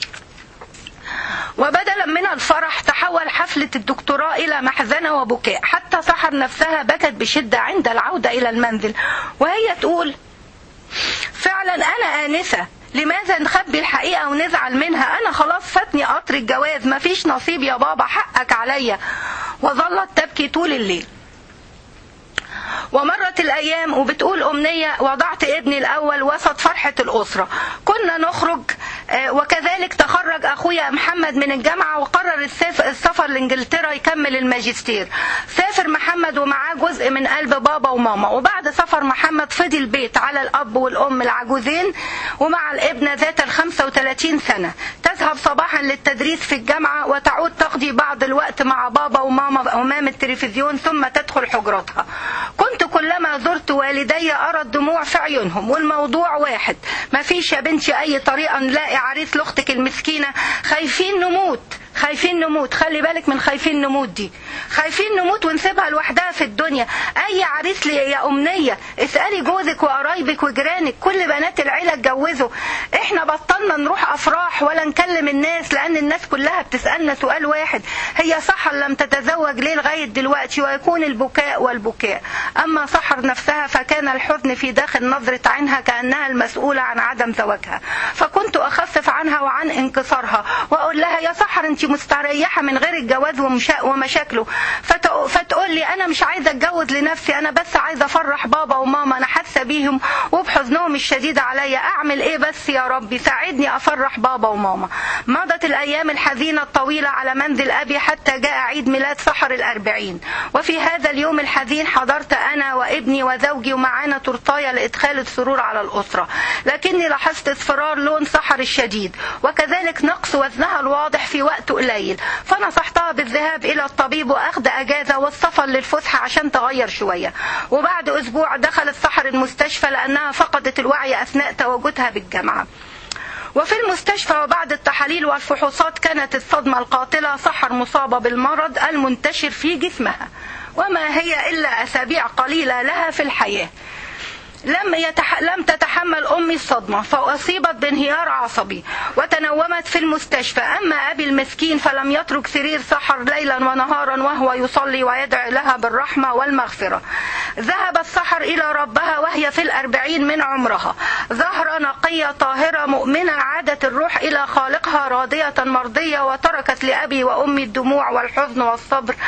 وبدلا من الفرح تحول حفلة الدكتوراه إلى محزنة وبكاء حتى سحر نفسها بكت بشدة عند العودة إلى المنزل وهي تقول فعلا أنا آنسة لماذا نخبي الحقيقة ونزعل منها أنا خلاص فاتني قطر الجواز مفيش نصيب يا بابا حقك عليا وظلت تبكي طول الليل ومرت الأيام وبتقول أمنية وضعت ابني الأول وسط فرحة الأسرة كنا نخرج آه، وكذلك تخرج أخويا محمد من الجامعة وقرر السف- السفر لإنجلترا يكمل الماجستير سافر محمد ومعاه جزء من قلب بابا وماما وبعد سفر محمد فضي البيت على الأب والأم العجوزين ومع الابنة ذات ال 35 سنة تذهب صباحا للتدريس في الجامعة وتعود تقضي بعض الوقت مع بابا وماما أمام التلفزيون ثم تدخل حجرتها كنت كلما زرت والدي أرى الدموع في عيونهم والموضوع واحد ما فيش يا بنتي أي طريقة نلاقي عريس لأختك المسكينة خايفين نموت خايفين نموت خلي بالك من خايفين نموت دي خايفين نموت ونسيبها لوحدها في الدنيا اي عريس لي يا امنيه اسالي جوزك وقرايبك وجيرانك كل بنات العيله اتجوزوا احنا بطلنا نروح افراح ولا نكلم الناس لان الناس كلها بتسالنا سؤال واحد هي سحر لم تتزوج ليه لغايه دلوقتي ويكون البكاء والبكاء اما سحر نفسها فكان الحزن في داخل نظره عينها كانها المسؤوله عن عدم زواجها فكنت اخفف عنها وعن انكسارها واقول لها يا سحر انت مستريحه من غير الجواز ومشا- ومشاكله فت- فتقول لي انا مش عايزه اتجوز لنفسي انا بس عايزه افرح بابا وماما انا حاسه بيهم وبحزنهم الشديد عليا اعمل ايه بس يا ربي ساعدني افرح بابا وماما مضت الايام الحزينه الطويله على منزل ابي حتى جاء عيد ميلاد سحر الاربعين وفي هذا اليوم الحزين حضرت انا وابني وزوجي ومعانا تورتايه لادخال السرور على الاسره لكني لاحظت اصفرار لون سحر الشديد وكذلك نقص وزنها الواضح في وقت قليل فنصحتها بالذهاب الى الطبيب واخذ اجازه والسفر للفسحه عشان تغير شويه وبعد اسبوع دخلت سحر المستشفى لانها فقدت الوعي اثناء تواجدها بالجامعه وفي المستشفى وبعد التحاليل والفحوصات كانت الصدمة القاتلة سحر مصابة بالمرض المنتشر في جسمها وما هي إلا أسابيع قليلة لها في الحياة لم يتح... لم تتحمل أمي الصدمة فأصيبت بانهيار عصبي وتنومت في المستشفى أما أبي المسكين فلم يترك سرير سحر ليلا ونهارا وهو يصلي ويدعي لها بالرحمة والمغفرة ذهبت سحر إلى ربها وهي في الأربعين من عمرها زهرة نقية طاهرة مؤمنة عادت الروح إلى خالقها راضية مرضية وتركت لأبي وأمي الدموع والحزن والصبر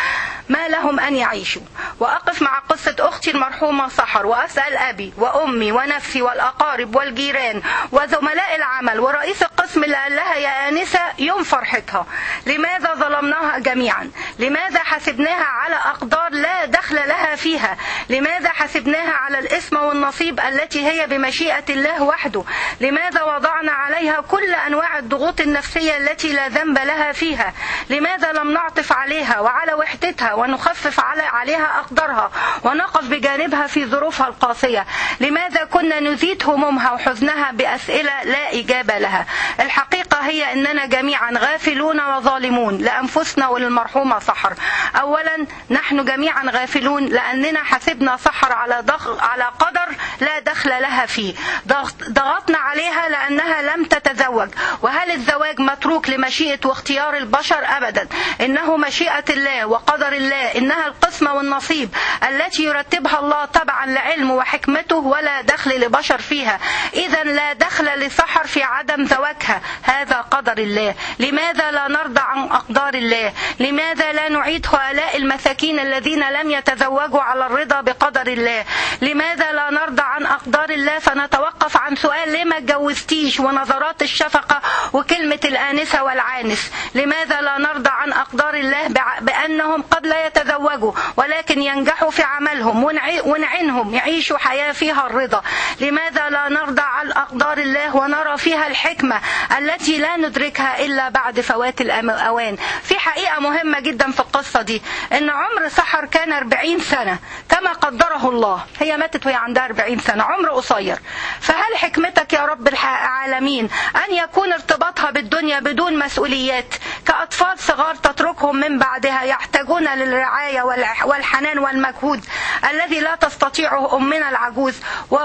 ما لهم أن يعيشوا وأقف مع قصة أختي المرحومة سحر وأسأل أبي وأمي ونفسي والأقارب والجيران وزملاء العمل ورئيس القسم اللي قال لها يا آنسة يوم فرحتها لماذا ظلمناها جميعا لماذا حسبناها على أقدار لا دخل لها فيها لماذا حسبناها على الاسم والنصيب التي هي بمشيئة الله وحده لماذا وضعنا عليها كل أنواع الضغوط النفسية التي لا ذنب لها فيها لماذا لم نعطف عليها وعلى وحدتها ونخفف على عليها أقدارها ونقف بجانبها في ظروفها القاسية لماذا كنا نزيد همومها وحزنها بأسئلة لا إجابة لها الحقيقة هي أننا جميعا غافلون وظالمون لأنفسنا وللمرحومة سحر أولا نحن جميعا غافلون لأننا حسبنا سحر على ضغ... على قدر لا دخل لها فيه ضغط... ضغطنا عليها لأنها لم تتزوج وهل الزواج متروك لمشيئة واختيار البشر أبدا إنه مشيئة الله وقدر الله إنها القسمة والنصيب التي يرتبها الله تبعا لعلمه وحكمته ولا دخل لبشر فيها إذا لا دخل لسحر في عدم زواجها هذا قدر الله لماذا لا نرضى عن أقدار الله لماذا لا نعيد هؤلاء المساكين الذين لم يتزوجوا على الرضا بقدر الله لماذا لا نرضى عن أقدار الله فنتوقف عن سؤال ليه ما اتجوزتيش ونظرات الشفقة وكلمة الآنسة والعانس لماذا لا نرضى عن أقدار الله بأنهم قد لا يتزوجوا ولكن ينجحوا في عملهم ونعينهم يعيشوا حياة فيها الرضا لماذا لا نرضى عن أقدار الله ونرى فيها الحكمة التي لا ندركها إلا بعد فوات الأوان في حقيقة مهمة جدا في القصة دي إن عمر سحر كان 40 سنة كما قدره الله هي ماتت وهي عندها 40 سنة عمر قصير فهل حكمتك يا رب العالمين أن يكون ارتباطها بالدنيا بدون مسؤوليات كأطفال صغار تتركهم من بعدها يحتاجون للرعاية والحنان والمجهود الذي لا تستطيعه أمنا العجوز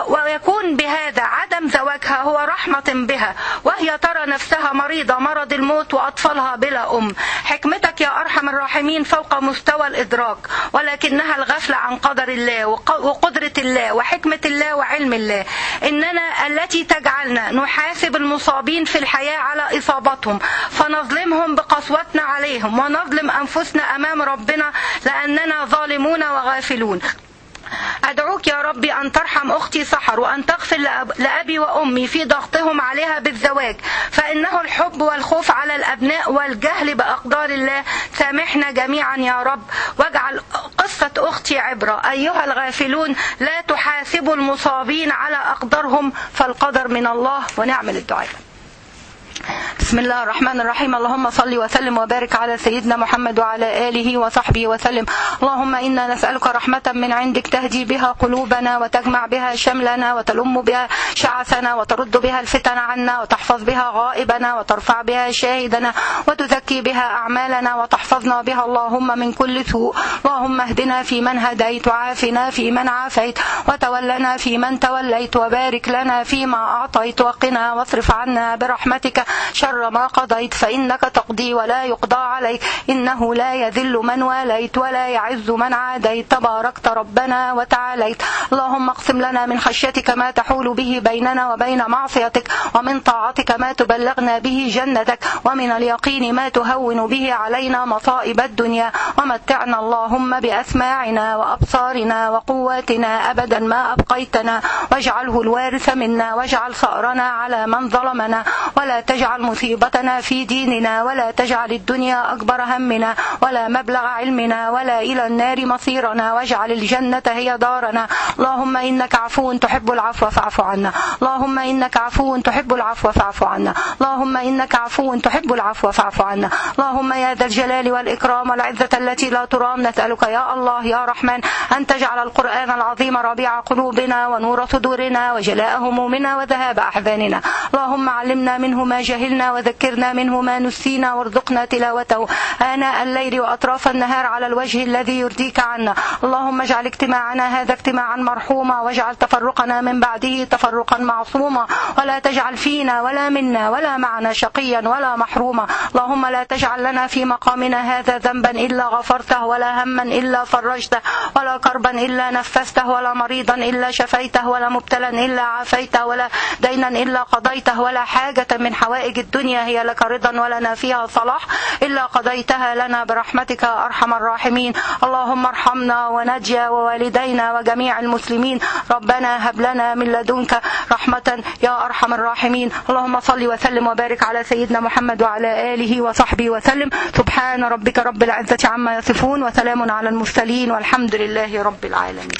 ويكون بهذا عدم زواجها هو رحمة بها وهي ترى نفسها مريضة مرض الموت وأطفالها بلا أم حكمتك يا أرحم الراحمين فوق مستوى الإدراك ولكنها الغفلة عن قدر الله وقدرة الله وحكمة الله وعلم الله إننا التي تجعلنا نحاسب المصابين في الحياة على إصابتهم فنظلمهم بقسوتنا عليهم ونظلم أنفسنا أمام ربنا لأننا ظالمون وغافلون أدعوك يا ربي أن ترحم أختي سحر وأن تغفر لأبي وأمي في ضغطهم عليها بالزواج فإنه الحب والخوف على الأبناء والجهل بأقدار الله سامحنا جميعا يا رب واجعل قصة أختي عبرة أيها الغافلون لا تحاسبوا المصابين على أقدارهم فالقدر من الله ونعمل الدعاء بسم الله الرحمن الرحيم اللهم صل وسلم وبارك على سيدنا محمد وعلى آله وصحبه وسلم اللهم إنا نسألك رحمة من عندك تهدي بها قلوبنا وتجمع بها شملنا وتلم بها شعثنا وترد بها الفتن عنا وتحفظ بها غائبنا وترفع بها شاهدنا وتزكي بها أعمالنا وتحفظنا بها اللهم من كل سوء اللهم اهدنا في من هديت وعافنا في من عافيت وتولنا في من توليت وبارك لنا فيما أعطيت وقنا واصرف عنا برحمتك شر ما قضيت فإنك تقضي ولا يقضى عليك إنه لا يذل من واليت ولا يعز من عاديت تباركت ربنا وتعاليت اللهم اقسم لنا من خشيتك ما تحول به بيننا وبين معصيتك ومن طاعتك ما تبلغنا به جنتك ومن اليقين ما تهون به علينا مصائب الدنيا ومتعنا اللهم بأسماعنا وأبصارنا وقواتنا أبدا ما أبقيتنا واجعله الوارث منا واجعل ثأرنا على من ظلمنا ولا تجعل مصيبتنا في ديننا ولا تجعل الدنيا أكبر همنا ولا مبلغ علمنا ولا إلى النار مصيرنا واجعل الجنة هي دارنا اللهم إنك عفو تحب العفو فاعف عنا اللهم إنك عفو تحب العفو فاعف عنا اللهم إنك عفو تحب العفو فاعف عنا اللهم يا ذا الجلال والإكرام والعزة التي لا ترام نسألك يا الله يا رحمن أن تجعل القرآن العظيم ربيع قلوبنا ونور صدورنا وجلاء همومنا وذهاب أحزاننا اللهم علمنا منه ما جهلنا وذكرنا منه ما نسينا وارزقنا تلاوته آناء الليل وأطراف النهار على الوجه الذي يرضيك عنا اللهم اجعل اجتماعنا هذا اجتماعا مرحوما واجعل تفرقنا من بعده تفرقا معصوما ولا تجعل فينا ولا منا ولا معنا شقيا ولا محروما اللهم لا تجعل لنا في مقامنا هذا ذنبا إلا غفرته ولا هما إلا فرجته ولا كربا إلا نفسته ولا مريضا إلا شفيته ولا مبتلا إلا عافيته ولا دينا إلا قضيته ولا حاجة من حوائج حوائج الدنيا هي لك رضا ولنا فيها صلاح إلا قضيتها لنا برحمتك يا أرحم الراحمين اللهم ارحمنا ونجي ووالدينا وجميع المسلمين ربنا هب لنا من لدنك رحمة يا أرحم الراحمين اللهم صل وسلم وبارك على سيدنا محمد وعلى آله وصحبه وسلم سبحان ربك رب العزة عما يصفون وسلام على المرسلين والحمد لله رب العالمين